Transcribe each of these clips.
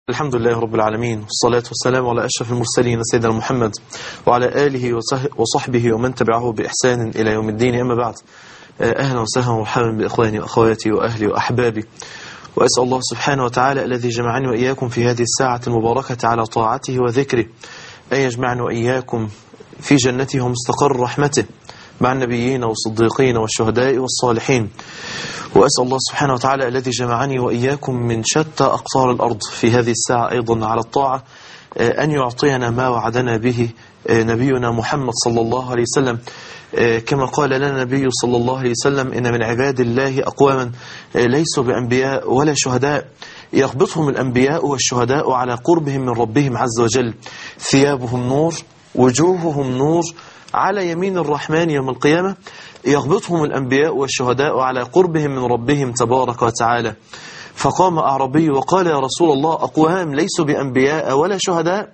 الحمد لله رب العالمين والصلاة والسلام على أشرف المرسلين سيدنا محمد وعلى آله وصح- وصحبه ومن تبعه بإحسان إلى يوم الدين أما بعد آه، أهلا وسهلا ومرحبا بإخواني وأخواتي وأهلي وأحبابي وأسأل الله سبحانه وتعالى الذي جمعني وإياكم في هذه الساعة المباركة على طاعته وذكره أن يجمعنا وإياكم في جنته ومستقر رحمته مع النبيين والصديقين والشهداء والصالحين وأسأل الله سبحانه وتعالى الذي جمعني وإياكم من شتى أقطار الأرض في هذه الساعة أيضا على الطاعة آه، أن يعطينا ما وعدنا به آه، نبينا محمد صلى الله عليه وسلم آه، كما قال لنا النبي صلى الله عليه وسلم إن من عباد الله أقواما آه، ليسوا بأنبياء ولا شهداء يغبطهم الأنبياء والشهداء على قربهم من ربهم عز وجل ثيابهم نور وجوههم نور على يمين الرحمن يوم القيامة يغبطهم الأنبياء والشهداء على قربهم من ربهم تبارك وتعالى فقام أعربي وقال يا رسول الله أقوام ليسوا بأنبياء ولا شهداء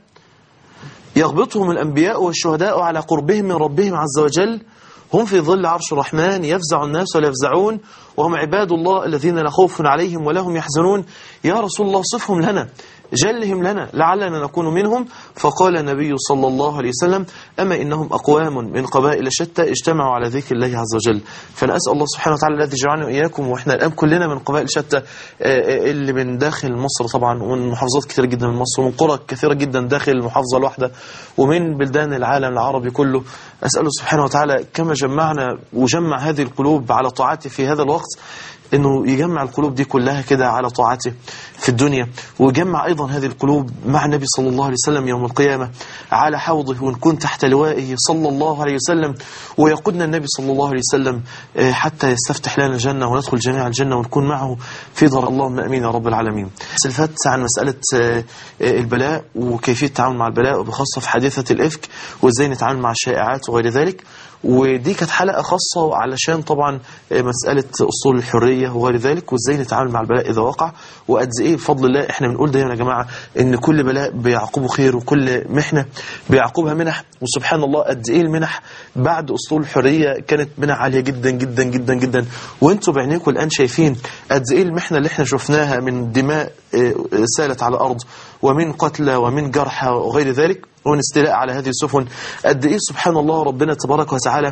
يغبطهم الأنبياء والشهداء على قربهم من ربهم عز وجل هم في ظل عرش الرحمن يفزع الناس ولا يفزعون وهم عباد الله الذين لا خوف عليهم ولا هم يحزنون يا رسول الله صفهم لنا جلهم لنا لعلنا نكون منهم فقال النبي صلى الله عليه وسلم أما إنهم أقوام من قبائل شتى اجتمعوا على ذكر الله عز وجل فأنا أسأل الله سبحانه وتعالى الذي جعلنا وإياكم وإحنا الآن كلنا من قبائل شتى آه، آه، اللي من داخل مصر طبعا ومن محافظات كثيرة جدا من مصر ومن قرى كثيرة جدا داخل المحافظة الواحدة ومن بلدان العالم العربي كله أسأله سبحانه وتعالى كما جمعنا وجمع هذه القلوب على طاعته في هذا الوقت انه يجمع القلوب دي كلها كده على طاعته في الدنيا ويجمع ايضا هذه القلوب مع النبي صلى الله عليه وسلم يوم القيامة على حوضه ونكون تحت لوائه صلى الله عليه وسلم ويقودنا النبي صلى الله عليه وسلم آه، حتى يستفتح لنا الجنة وندخل جميع الجنة ونكون معه في دار اللهم امين يا رب العالمين سلفت عن مسألة آه، آه، البلاء وكيفية التعامل مع البلاء وبخاصة في حادثة الإفك وازاي نتعامل مع الشائعات وغير ذلك ودي كانت حلقة خاصة علشان طبعا مسألة أصول الحرية وغير ذلك وإزاي نتعامل مع البلاء إذا وقع وقد إيه بفضل الله إحنا بنقول دايما يا جماعة إن كل بلاء بيعقبه خير وكل محنة بيعقبها منح وسبحان الله قد إيه المنح بعد أصول الحرية كانت منح عالية جدا جدا جدا جدا وأنتوا بعينيكم الآن شايفين قد إيه المحنة اللي إحنا شفناها من دماء آه، سالت على الأرض ومن قتلى ومن جرحى وغير ذلك ومن استيلاء على هذه السفن قد ايه سبحان الله ربنا تبارك وتعالى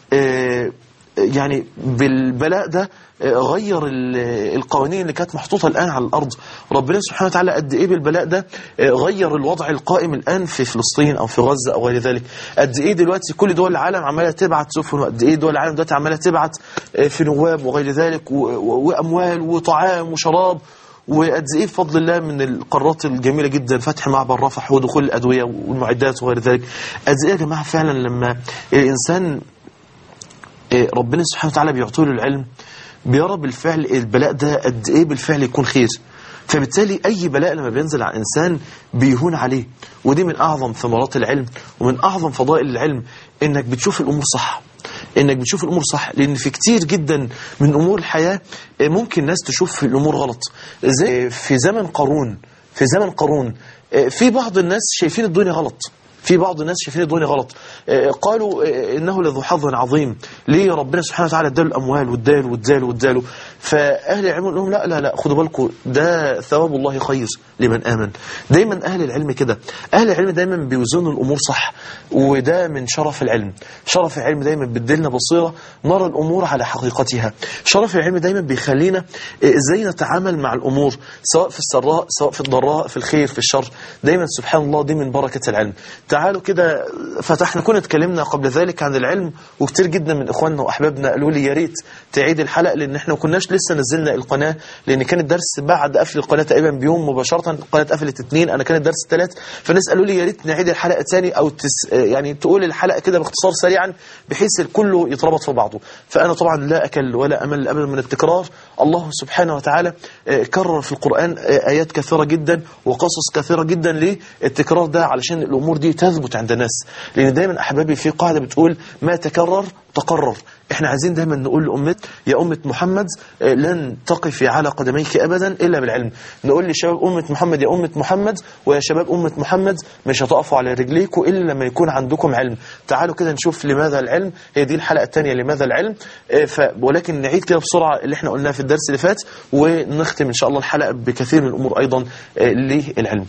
آه، يعني بالبلاء ده آه، غير ال- القوانين اللي كانت محطوطة الآن على الأرض ربنا سبحانه وتعالى قد إيه بالبلاء ده آه، غير الوضع القائم الآن في فلسطين أو في غزة أو غير ذلك قد إيه دلوقتي كل دول العالم عمالة تبعت سفن وقد إيه دول العالم دلوقتي عمالة تبعت آه، في نواب وغير ذلك و- و- وأموال وطعام وشراب وقد ايه بفضل الله من القارات الجميله جدا فتح معبر رفح ودخول الادويه والمعدات وغير ذلك قد ايه يا جماعه فعلا لما الانسان إيه، ربنا سبحانه وتعالى بيعطيه له العلم بيرى بالفعل البلاء ده قد ايه بالفعل يكون خير فبالتالي اي بلاء لما بينزل على الانسان بيهون عليه ودي من اعظم ثمرات العلم ومن اعظم فضائل العلم انك بتشوف الامور صح انك بتشوف الامور صح لان في كتير جدا من امور الحياه آه، ممكن ناس تشوف في الامور غلط زي في زمن قارون في زمن قارون آه، في بعض الناس شايفين الدنيا غلط في بعض الناس شايفين الدنيا غلط آه، قالوا آه، انه لذو حظ عظيم ليه ربنا سبحانه وتعالى اداله الاموال واداله واداله واداله فاهل العلم يقول لهم لا لا لا خدوا بالكم ده ثواب الله خير لمن امن دايما اهل العلم كده اهل العلم دايما بيوزنوا الامور صح وده من شرف العلم شرف العلم دايما بيديلنا بصيره نرى الامور على حقيقتها شرف العلم دايما بيخلينا آه، ازاي نتعامل مع الامور سواء في السراء سواء في الضراء في الخير في الشر دايما سبحان الله دي من بركه العلم تعالوا كده فتحنا كنا اتكلمنا قبل ذلك عن العلم وكتير جدا من اخواننا واحبابنا قالوا لي يا ريت تعيد الحلقه لان احنا ما كناش لسه نزلنا القناه لان كان الدرس بعد قفل القناه تقريبا بيوم مباشره القناه اتقفلت اثنين انا كان الدرس ثلاث فالناس قالوا لي يا ريت نعيد الحلقه ثاني او تس يعني تقول الحلقه كده باختصار سريعا بحيث الكل يتربط في بعضه فانا طبعا لا اكل ولا امل ابدا من التكرار الله سبحانه وتعالى آه، كرر في القران آه، ايات كثيره جدا وقصص كثيره جدا ليه التكرار ده علشان الامور دي تثبت عند الناس لان دايما احبابي في قاعده بتقول ما تكرر تقرر احنا عايزين دايما نقول لأمة يا أمة محمد آه، لن تقفي على قدميك أبدا إلا بالعلم نقول لشباب أمة محمد يا أمة محمد ويا شباب أمة محمد مش هتقفوا على رجليكم إلا لما يكون عندكم علم تعالوا كده نشوف لماذا العلم هي دي الحلقة الثانية لماذا العلم آه، ف... ولكن نعيد كده بسرعة اللي احنا قلناه في الدرس اللي فات ونختم إن شاء الله الحلقة بكثير من الأمور أيضا آه، للعلم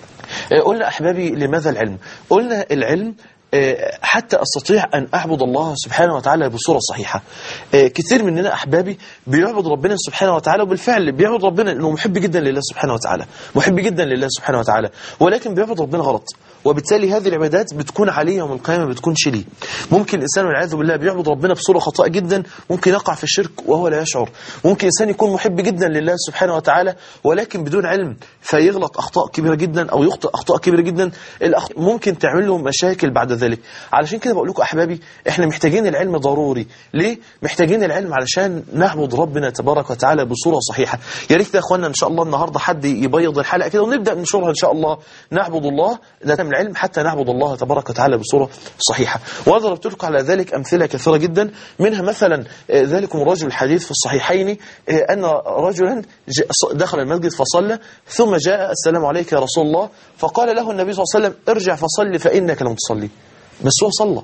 آه، قلنا أحبابي لماذا العلم قلنا العلم آه، حتى أستطيع أن أعبد الله سبحانه وتعالى بصورة صحيحة آه، كثير مننا أحبابي بيعبد ربنا سبحانه وتعالى وبالفعل بيعبد ربنا لأنه محب جدا لله سبحانه وتعالى محب جدا لله سبحانه وتعالى ولكن بيعبد ربنا غلط وبالتالي هذه العبادات بتكون عليه يوم القيامة بتكون شلي ممكن الإنسان والعياذ بالله بيعبد ربنا بصورة خطأ جدا ممكن يقع في الشرك وهو لا يشعر ممكن إنسان يكون محب جدا لله سبحانه وتعالى ولكن بدون علم فيغلط أخطاء كبيرة جدا أو يخطئ أخطاء كبيرة جدا الأخ... ممكن تعمل له مشاكل بعد ذلك علشان كده بقول لكم أحبابي إحنا محتاجين العلم ضروري ليه؟ محتاجين العلم علشان نعبد ربنا تبارك وتعالى بصورة صحيحة يا ريت يا أخوانا إن شاء الله النهاردة حد يبيض الحلقة كده ونبدأ ننشرها إن شاء الله نعبد الله نتعلم العلم حتى نعبد الله تبارك وتعالى بصورة صحيحة وأنا ضربت لكم على ذلك أمثلة كثيرة جدا منها مثلا آه، ذلكم الرجل الحديث في الصحيحين آه، أن رجلا ج- دخل المسجد فصلى ثم جاء السلام عليك يا رسول الله فقال له النبي صلى الله عليه وسلم ارجع فصلي فإنك لم تصلي بس هو صلى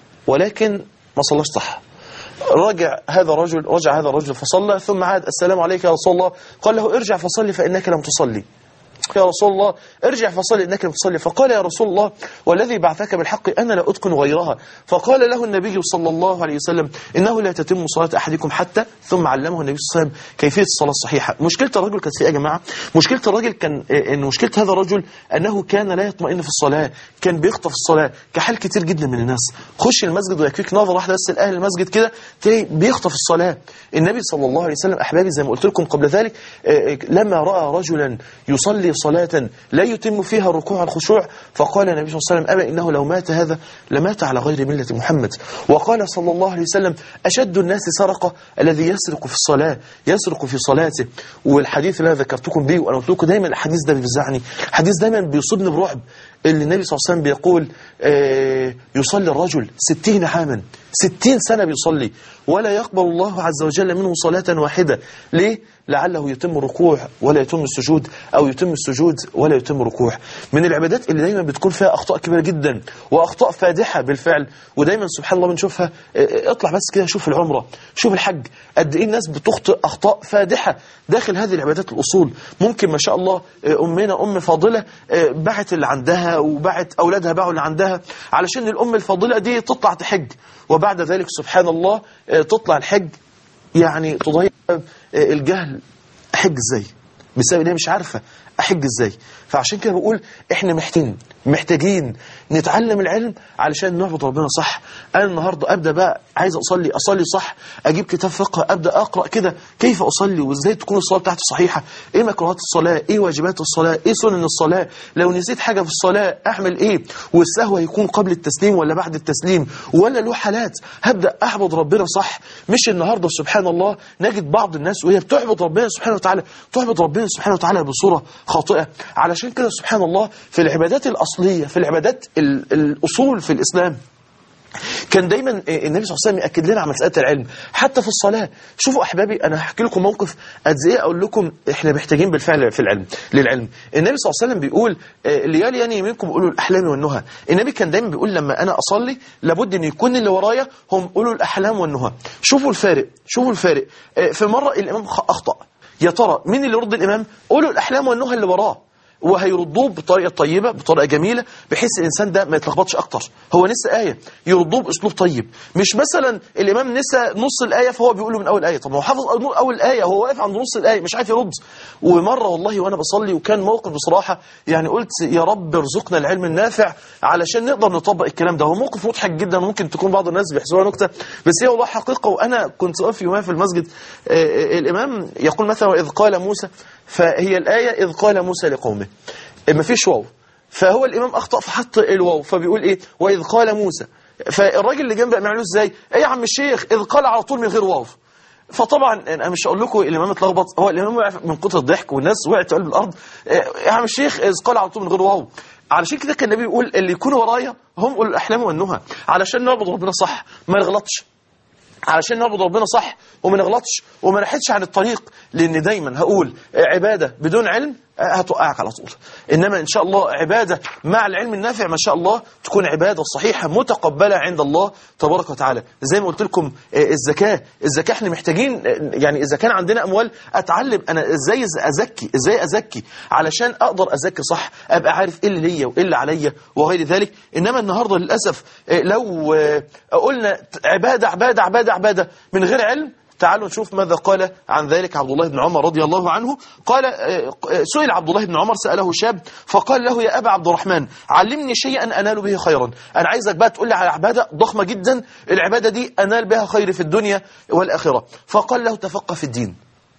ولكن ما صلاش صح رجع هذا الرجل رجع هذا الرجل فصلى ثم عاد السلام عليك يا رسول الله قال له ارجع فصلي فإنك لم تصلي يا رسول الله ارجع فصلي انك لم تصلي فقال يا رسول الله والذي بعثك بالحق انا لا اتقن غيرها فقال له النبي صلى الله عليه وسلم انه لا تتم صلاه احدكم حتى ثم علمه النبي صلى الله عليه وسلم كيفيه الصلاه الصحيحه مشكله الرجل كانت في ايه يا جماعه مشكله الرجل كان ان مشكله هذا الرجل انه كان لا يطمئن في الصلاه كان بيخطف الصلاه كحال كتير جدا من الناس خش المسجد ويكفيك نظره واحده بس لاهل المسجد كده تلاقي بيخطف الصلاه النبي صلى الله عليه وسلم احبابي زي ما قلت لكم قبل ذلك آه، لما راى رجلا يصلي صلاه لا يتم فيها الركوع الخشوع فقال النبي صلى الله عليه وسلم أبا إنه لو مات هذا لمات على غير ملة محمد وقال صلى الله عليه وسلم أشد الناس سرقة الذي يسرق في الصلاة يسرق في صلاته والحديث اللي أنا ذكرتكم به وأنا قلت لكم دايما الحديث ده بيفزعني الحديث دايما بيصيبني برعب اللي النبي صلى الله عليه وسلم بيقول آه، يصلي الرجل ستين عاما ستين سنة بيصلي ولا يقبل الله عز وجل منه صلاة واحدة ليه؟ لعله يتم ركوع ولا يتم السجود أو يتم السجود ولا يتم ركوع من العبادات اللي دايما بتكون فيها أخطاء كبيرة جدا وأخطاء فادحة بالفعل ودايما سبحان الله بنشوفها آه، اطلع بس كده شوف العمرة شوف الحج قد إيه الناس بتخطئ أخطاء فادحة داخل هذه العبادات الأصول ممكن ما شاء الله آه، أمنا أم فاضلة آه، باعت اللي عندها وباعت أولادها باعوا اللي عندها علشان الأم الفاضلة دي تطلع تحج وبعد ذلك سبحان الله آه، تطلع الحج يعني تضيع آه، الجهل أحج إزاي بسبب ان هي مش عارفة أحج إزاي فعشان كده بقول إحنا محتاجين محتاجين نتعلم العلم علشان نعبد ربنا صح أنا النهاردة أبدأ بقى عايز أصلي أصلي صح أجيب كتاب فقه أبدأ أقرأ كده كيف أصلي وإزاي تكون الصلاة بتاعتي صحيحة إيه مكروهات الصلاة إيه واجبات الصلاة إيه سنن الصلاة لو نسيت حاجة في الصلاة أعمل إيه والسهو هيكون قبل التسليم ولا بعد التسليم ولا له حالات هبدأ أعبد ربنا صح مش النهاردة سبحان الله نجد بعض الناس وهي بتعبد ربنا سبحانه وتعالى تعبد ربنا سبحانه وتعالى بصورة خاطئة علشان كده سبحان الله في العبادات الأصلية في العبادات ال- الأصول في الإسلام كان دايما النبي صلى الله عليه وسلم يأكد لنا على مسألة العلم حتى في الصلاة شوفوا أحبابي أنا هحكي لكم موقف قد إيه أقول لكم إحنا محتاجين بالفعل في العلم للعلم النبي صلى الله عليه وسلم بيقول آه، الليالي يعني منكم أولو الأحلام والنهى النبي كان دايما بيقول لما أنا أصلي لابد أن يكون اللي ورايا هم أولو الأحلام والنهى شوفوا الفارق شوفوا الفارق آه، في مرة الإمام خ- أخطأ يا ترى مين اللي يرد الإمام أولو الأحلام والنهى اللي وراه وهيردوه بطريقة طيبة بطريقة جميلة بحيث الإنسان ده ما يتلخبطش أكتر هو نسى آية يردوه بأسلوب طيب مش مثلا الإمام نسى نص الآية فهو بيقول له من أول آية طب ما هو حافظ أول- أول آية هو واقف عند نص الآية مش عارف يرد ومرة والله وأنا بصلي وكان موقف بصراحة يعني قلت يا رب ارزقنا العلم النافع علشان نقدر نطبق الكلام ده هو موقف مضحك جدا ممكن تكون بعض الناس بيحسبوها نكتة بس هي والله حقيقة وأنا كنت واقف يومها في المسجد آه، آه، الإمام يقول مثلا إذ قال موسى فهي الآية إذ قال موسى لقومه ما فيش واو فهو الإمام أخطأ فحط الواو فبيقول إيه وإذ قال موسى فالراجل اللي جنبه بيعملوا إزاي إيه يا عم الشيخ إذ قال على طول من غير واو فطبعا انا مش هقول لكم الامام اتلخبط هو الامام وقع من كتر الضحك والناس وقعت في قلب الارض إيه يا عم الشيخ اذ قال على طول من غير واو علشان كده كان النبي بيقول اللي يكونوا ورايا هم اولو الاحلام والنهى علشان نعبد ربنا صح ما نغلطش علشان نعبد ربنا صح وما نغلطش وما نحدش عن الطريق لان دايما هقول عباده بدون علم هتوقعك على طول انما ان شاء الله عباده مع العلم النافع ما شاء الله تكون عباده صحيحه متقبله عند الله تبارك وتعالى زي ما قلت لكم الزكاه الزكاه احنا محتاجين يعني اذا كان عندنا اموال اتعلم انا ازاي ازكي ازاي ازكي علشان اقدر ازكي صح ابقى عارف ايه اللي ليا وايه اللي عليا وغير ذلك انما النهارده للاسف لو قلنا عباده عباده عباده عباده من غير علم تعالوا نشوف ماذا قال عن ذلك عبد الله بن عمر رضي الله عنه قال سئل عبد الله بن عمر سأله شاب فقال له يا أبا عبد الرحمن علمني شيئا أنال به خيرا أنا عايزك بقى تقول لي على عبادة ضخمة جدا العبادة دي أنال بها خير في الدنيا والآخرة فقال له تفقه في الدين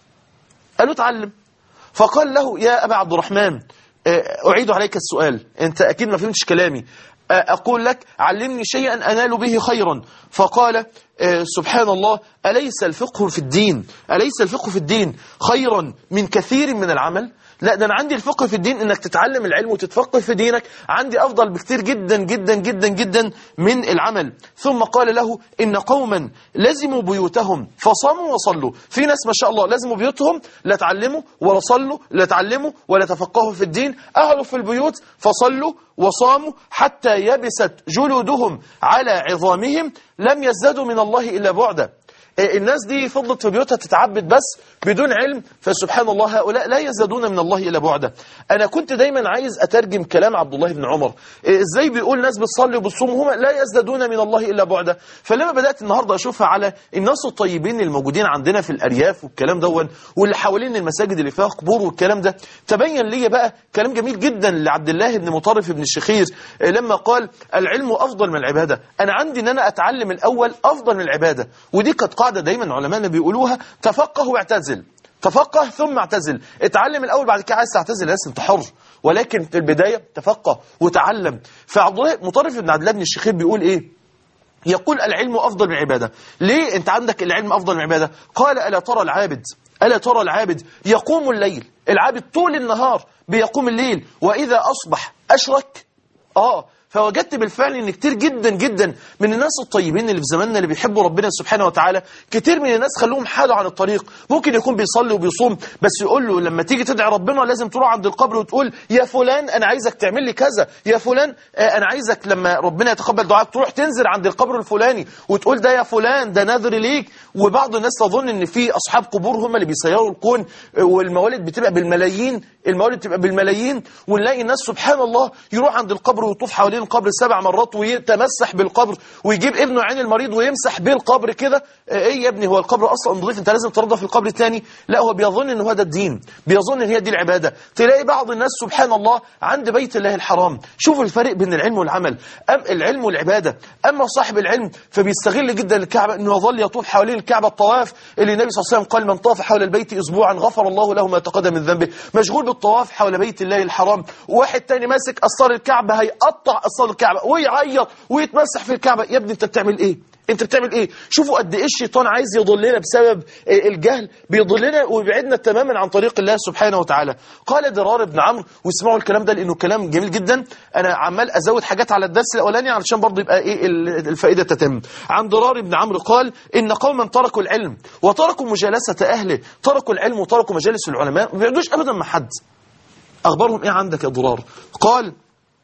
قال له تعلم فقال له يا أبا عبد الرحمن أعيد عليك السؤال أنت أكيد ما فهمتش كلامي أقول لك علمني شيئا أنال به خيرا فقال سبحان الله أليس الفقه في الدين أليس الفقه في الدين خيرا من كثير من العمل لا ده أنا عندي الفقه في الدين إنك تتعلم العلم وتتفقه في دينك عندي أفضل بكثير جدا جدا جدا جدا من العمل ثم قال له إن قوما لزموا بيوتهم فصاموا وصلوا في ناس ما شاء الله لزموا بيوتهم لا تعلموا ولا صلوا لا تعلموا ولا تفقهوا في الدين قعدوا في البيوت فصلوا وصاموا حتى يبست جلودهم على عظامهم لم يزدادوا من الله إلا بعدا الناس دي فضلت في بيوتها تتعبد بس بدون علم فسبحان الله هؤلاء لا يزدادون من الله إلا بعدا أنا كنت دايما عايز أترجم كلام عبد الله بن عمر إزاي بيقول ناس بتصلي وبتصوم هم لا يزدادون من الله إلا بعدا فلما بدأت النهاردة أشوفها على الناس الطيبين الموجودين عندنا في الأرياف والكلام دون واللي حوالين المساجد اللي فيها قبور والكلام ده تبين لي بقى كلام جميل جدا لعبد الله بن مطرف بن الشخير لما قال العلم أفضل من العبادة أنا عندي أن أنا أتعلم الأول أفضل من العبادة ودي كانت قاعدة دايما علماءنا بيقولوها تفقه واعتزل تفقه ثم اعتزل اتعلم الأول بعد كده عايز تعتزل لازم انت حر ولكن في البداية تفقه وتعلم فعبد الله مطرف بن عبد الله بن الشخير بيقول ايه يقول العلم أفضل من العبادة ليه أنت عندك العلم أفضل من العبادة قال ألا ترى العابد ألا ترى العابد يقوم الليل العابد طول النهار بيقوم الليل وإذا أصبح أشرك آه فوجدت بالفعل ان كتير جدا جدا من الناس الطيبين اللي في زماننا اللي بيحبوا ربنا سبحانه وتعالى كتير من الناس خلوهم حالوا عن الطريق ممكن يكون بيصلي وبيصوم بس يقول له لما تيجي تدعي ربنا لازم تروح عند القبر وتقول يا فلان انا عايزك تعمل لي كذا يا فلان انا عايزك لما ربنا يتقبل دعائك تروح تنزل عند القبر الفلاني وتقول ده يا فلان ده نذر ليك وبعض الناس تظن ان في اصحاب قبور هم اللي بيسيروا الكون والموالد بتبقى بالملايين الموالد بتبقى بالملايين ونلاقي الناس سبحان الله يروح عند القبر ويطوف حوالين القبر سبع مرات ويتمسح بالقبر ويجيب ابنه عين المريض ويمسح بيه القبر كده ايه يا ابني هو القبر اصلا نظيف انت لازم ترضى في القبر الثاني لا هو بيظن ان هو ده الدين بيظن ان هي دي العباده تلاقي بعض الناس سبحان الله عند بيت الله الحرام شوفوا الفرق بين العلم والعمل أم العلم والعباده اما صاحب العلم فبيستغل جدا الكعبه انه يظل يطوف حوالين الكعبه الطواف اللي النبي صلى الله عليه وسلم قال من طاف حول البيت اسبوعا غفر الله له ما تقدم من ذنبه مشغول بالطواف حول بيت الله الحرام واحد تاني ماسك اسطار الكعبه هيقطع اسطار الكعبه ويعيط ويتمسح في الكعبة يا ابني انت بتعمل ايه انت بتعمل ايه شوفوا قد ايه الشيطان عايز يضلنا بسبب الجهل بيضلنا ويبعدنا تماما عن طريق الله سبحانه وتعالى قال درار بن عمرو واسمعوا الكلام ده لانه كلام جميل جدا انا عمال ازود حاجات على الدرس الاولاني علشان برضه يبقى ايه الفائده تتم عن درار بن عمرو قال ان قوما تركوا العلم وتركوا مجالسه اهله تركوا العلم وتركوا مجالس العلماء ما بيقعدوش ابدا مع حد اخبارهم ايه عندك يا درار قال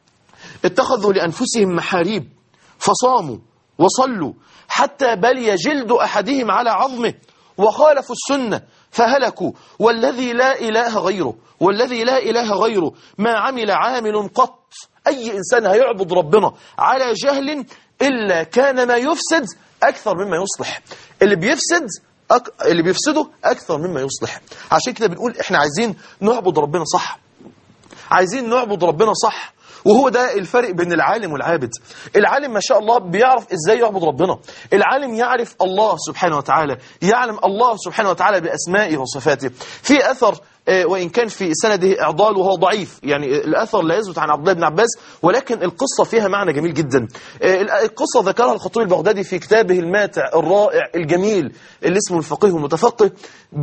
اتخذوا لأنفسهم محاريب فصاموا وصلوا حتى بلي جلد أحدهم على عظمه وخالفوا السنة فهلكوا والذي لا إله غيره والذي لا إله غيره ما عمل عامل قط أي إنسان هيعبد ربنا على جهل إلا كان ما يفسد أكثر مما يصلح اللي بيفسد أك... اللي بيفسده أكثر مما يصلح عشان كده بنقول إحنا عايزين نعبد ربنا صح عايزين نعبد ربنا صح وهو ده الفرق بين العالم والعابد العالم ما شاء الله بيعرف ازاي يعبد ربنا العالم يعرف الله سبحانه وتعالى يعلم الله سبحانه وتعالى بأسمائه وصفاته في أثر وإن كان في سنده إعضال وهو ضعيف يعني الأثر لا يثبت عن عبد الله بن عباس ولكن القصة فيها معنى جميل جدا القصة ذكرها الخطيب البغدادي في كتابه الماتع الرائع الجميل اللي اسمه الفقيه المتفقه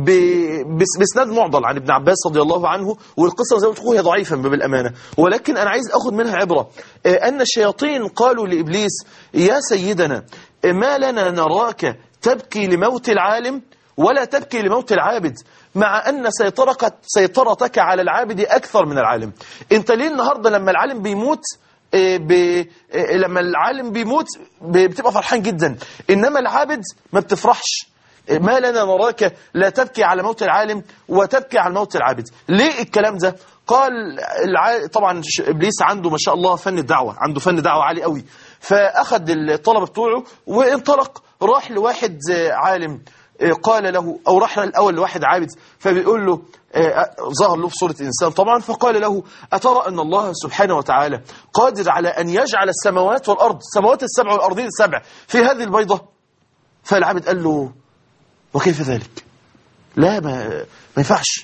بسناد معضل عن ابن عباس رضي الله عنه والقصة زي ما تقول هي ضعيفة بالأمانة ولكن أنا عايز أخذ منها عبرة أن الشياطين قالوا لإبليس يا سيدنا ما لنا نراك تبكي لموت العالم ولا تبكي لموت العابد مع أن سيطرك سيطرتك على العابد أكثر من العالم أنت ليه النهاردة لما العالم بيموت إيه ب... إيه لما العالم بيموت ب- بتبقى فرحان جدا إنما العابد ما بتفرحش إيه ما لنا نراك لا تبكي على موت العالم وتبكي على موت العابد ليه الكلام ده قال الع... طبعا ش- إبليس عنده ما شاء الله فن الدعوة عنده فن دعوة عالي قوي فأخذ الطلبة بتوعه وانطلق راح لواحد آه، عالم آه، قال له أو راح الأول لواحد عابد فبيقول له آه، ظهر له في صورة إنسان طبعا فقال له أترى أن الله سبحانه وتعالى قادر على أن يجعل السماوات والأرض السماوات السبع والأرضين السبع في هذه البيضة فالعابد قال له وكيف ذلك لا ما, ما ينفعش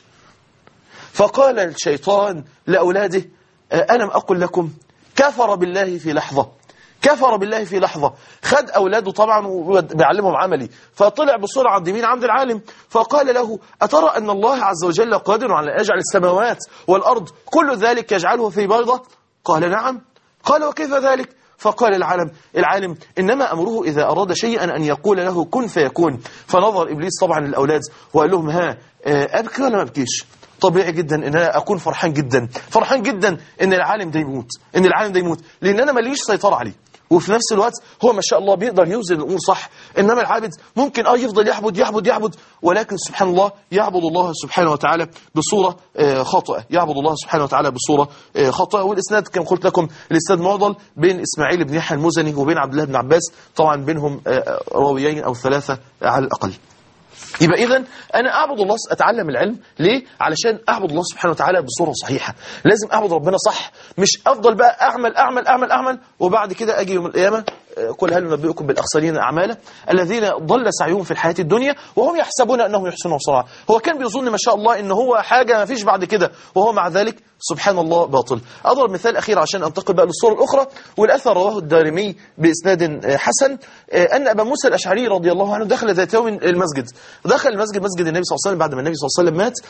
فقال الشيطان لأولاده آه، ألم أقل لكم كفر بالله في لحظة كفر بالله في لحظة خد أولاده طبعا وبيعلمهم عملي فطلع بسرعة عند مين عند العالم فقال له أترى أن الله عز وجل قادر على أن يجعل السماوات والأرض كل ذلك يجعله في بيضة قال نعم قال وكيف ذلك فقال العالم العالم إنما أمره إذا أراد شيئا أن يقول له كن فيكون فنظر إبليس طبعا للأولاد وقال لهم ها آه، أبكي ولا ما أبكيش طبيعي جدا ان انا اكون فرحان جدا فرحان جدا ان العالم ده يموت ان العالم ده يموت لان انا ماليش سيطره عليه وفي نفس الوقت هو ما شاء الله بيقدر يوزن الامور صح انما العابد ممكن اه يفضل يعبد يعبد يعبد ولكن سبحان الله يعبد الله سبحانه وتعالى بصوره آه، خاطئه يعبد الله سبحانه وتعالى بصوره آه، خاطئه والاسناد كما قلت لكم الاسناد معضل بين اسماعيل بن يحيى المزني وبين عبد الله بن عباس طبعا بينهم آه، راويين او ثلاثه على الاقل يبقى اذا انا اعبد الله اتعلم العلم ليه علشان اعبد الله سبحانه وتعالى بصوره صحيحه لازم اعبد ربنا صح مش افضل بقى اعمل اعمل اعمل اعمل وبعد كده اجي يوم القيامه آه، قل هل ننبئكم بالاخسرين اعمالا الذين ضل سعيهم في الحياه الدنيا وهم يحسبون انهم يحسنون صنعا هو كان بيظن ما شاء الله ان هو حاجه ما فيش بعد كده وهو مع ذلك سبحان الله باطل اضرب مثال اخير عشان انتقل بقى للصوره الاخرى والاثر رواه الدارمي باسناد آه، حسن آه، ان ابا موسى الاشعري رضي الله عنه دخل ذات يوم المسجد دخل المسجد مسجد النبي صلى الله عليه وسلم بعد ما النبي صلى الله عليه وسلم مات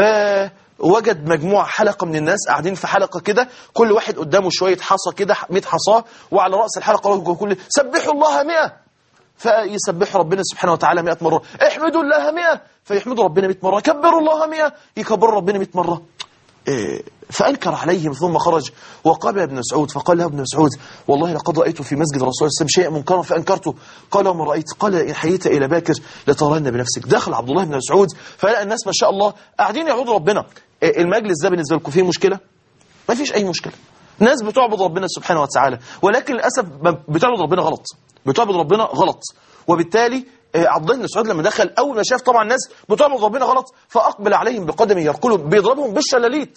فوجد مجموعه حلقه من الناس قاعدين في حلقه كده كل واحد قدامه شويه حصى كده 100 حصاه وعلى راس الحلقه كل سبحوا الله 100 فيسبح ربنا سبحانه وتعالى 100 مرة احمدوا الله 100 فيحمدوا ربنا 100 مرة كبروا الله 100 يكبروا ربنا 100 مرة إيه، فأنكر عليهم ثم خرج وقابل ابن مسعود فقال له ابن مسعود والله لقد رأيت في مسجد الرسول صلى الله عليه وسلم شيئا منكرا فأنكرته قال وما رأيت قال إن حييت إلى باكر لترن بنفسك دخل عبد الله بن مسعود فلقى الناس ما شاء الله قاعدين يعبدوا ربنا إيه، المجلس ده بالنسبة لكم فيه مشكلة ما فيش أي مشكلة ناس بتعبد ربنا سبحانه وتعالى ولكن للأسف ما بتعبد ربنا غلط بتعبد ربنا غلط وبالتالي آه، عبد الله بن مسعود لما دخل أول ما شاف طبعا الناس بتعبد ربنا غلط فأقبل عليهم بقدمه يركلهم بيضربهم بالشلاليت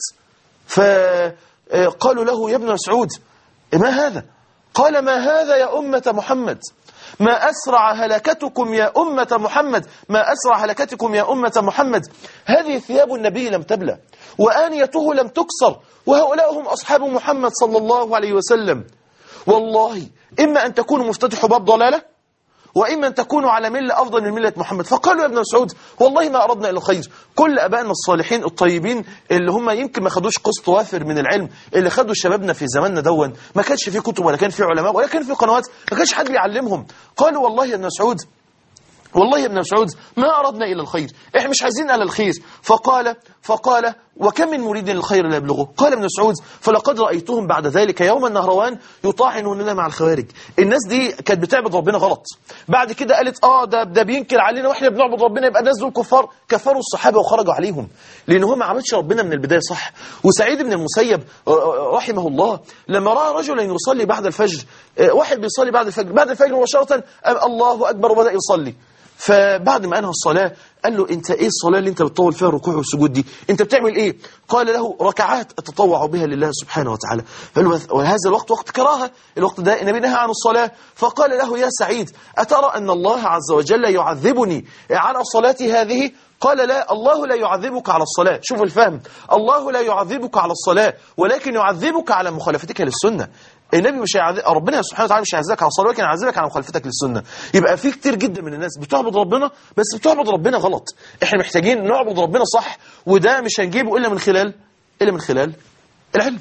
فقالوا له يا ابن مسعود ما هذا قال ما هذا يا أمة محمد ما أسرع هلكتكم يا أمة محمد ما أسرع هلكتكم يا أمة محمد هذه ثياب النبي لم تبلى وآنيته لم تكسر وهؤلاء هم أصحاب محمد صلى الله عليه وسلم والله إما أن تكونوا مفتتحوا باب ضلالة وإما أن تكونوا على ملة أفضل من ملة محمد فقالوا يا ابن مسعود والله ما أردنا إلا الخير كل أبائنا الصالحين الطيبين اللي هم يمكن ما خدوش قسط وافر من العلم اللي خدوا شبابنا في زماننا دون ما كانش في كتب ولا كان في علماء ولا كان في قنوات ما كانش حد بيعلمهم قالوا والله يا ابن مسعود والله يا ابن مسعود ما أردنا إلا الخير إحنا مش عايزين إلا الخير فقال فقال وكم من مريد للخير لا يبلغه قال ابن مسعود فلقد رأيتهم بعد ذلك يوم النهروان يطاعنوننا مع الخوارج الناس دي كانت بتعبد ربنا غلط بعد كده قالت اه ده ده بينكر علينا واحنا بنعبد ربنا يبقى الناس دول كفار كفروا الصحابه وخرجوا عليهم لان هو ما عملش ربنا من البدايه صح وسعيد بن المسيب آه، رحمه الله لما راى رجلا يصلي بعد الفجر آه، واحد بيصلي بعد الفجر بعد الفجر مباشره قام الله اكبر وبدا يصلي فبعد ما انهى الصلاه قال له انت ايه الصلاه اللي انت بتطول فيها الركوع والسجود دي انت بتعمل ايه قال له ركعات اتطوع بها لله سبحانه وتعالى قال له وهذا الوقت وقت كراهه الوقت ده النبي نهى عن الصلاه فقال له يا سعيد اترى ان الله عز وجل يعذبني على صلاتي هذه قال لا الله لا يعذبك على الصلاة شوف الفهم الله لا يعذبك على الصلاة ولكن يعذبك على مخالفتك للسنة النبي مش هيعذب ربنا سبحانه وتعالى مش هيعذبك على الصلاه ولكن هيعذبك على مخالفتك للسنه يبقى في كتير جدا من الناس بتعبد ربنا بس بتعبد ربنا غلط احنا محتاجين نعبد ربنا صح وده مش هنجيبه الا من خلال الا من خلال العلم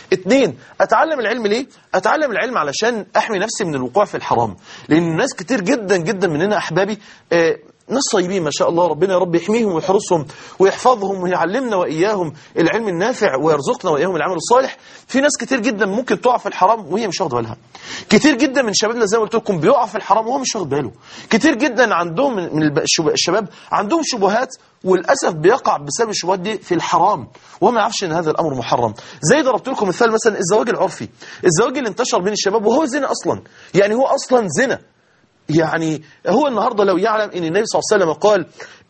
اتنين اتعلم العلم ليه اتعلم العلم علشان احمي نفسي من الوقوع في الحرام لان ناس كتير جدا جدا مننا احبابي آه، ناس طيبين ما شاء الله ربنا يا رب يحميهم ويحرسهم ويحفظهم ويعلمنا واياهم العلم النافع ويرزقنا واياهم العمل الصالح في ناس كتير جدا ممكن تقع في الحرام وهي مش واخده بالها كتير جدا من شبابنا زي ما قلت لكم بيقع في الحرام وهو مش واخد باله كتير جدا عندهم من من الب- الشب- الشباب عندهم شبهات وللاسف بيقع بسبب الشبهات دي في الحرام وهو ما يعرفش ان هذا الامر محرم زي ضربت لكم مثال مثلا الزواج العرفي الزواج اللي انتشر بين الشباب وهو زنا اصلا يعني هو اصلا زنا يعني هو النهارده لو يعلم ان النبي صلى الله عليه وسلم قال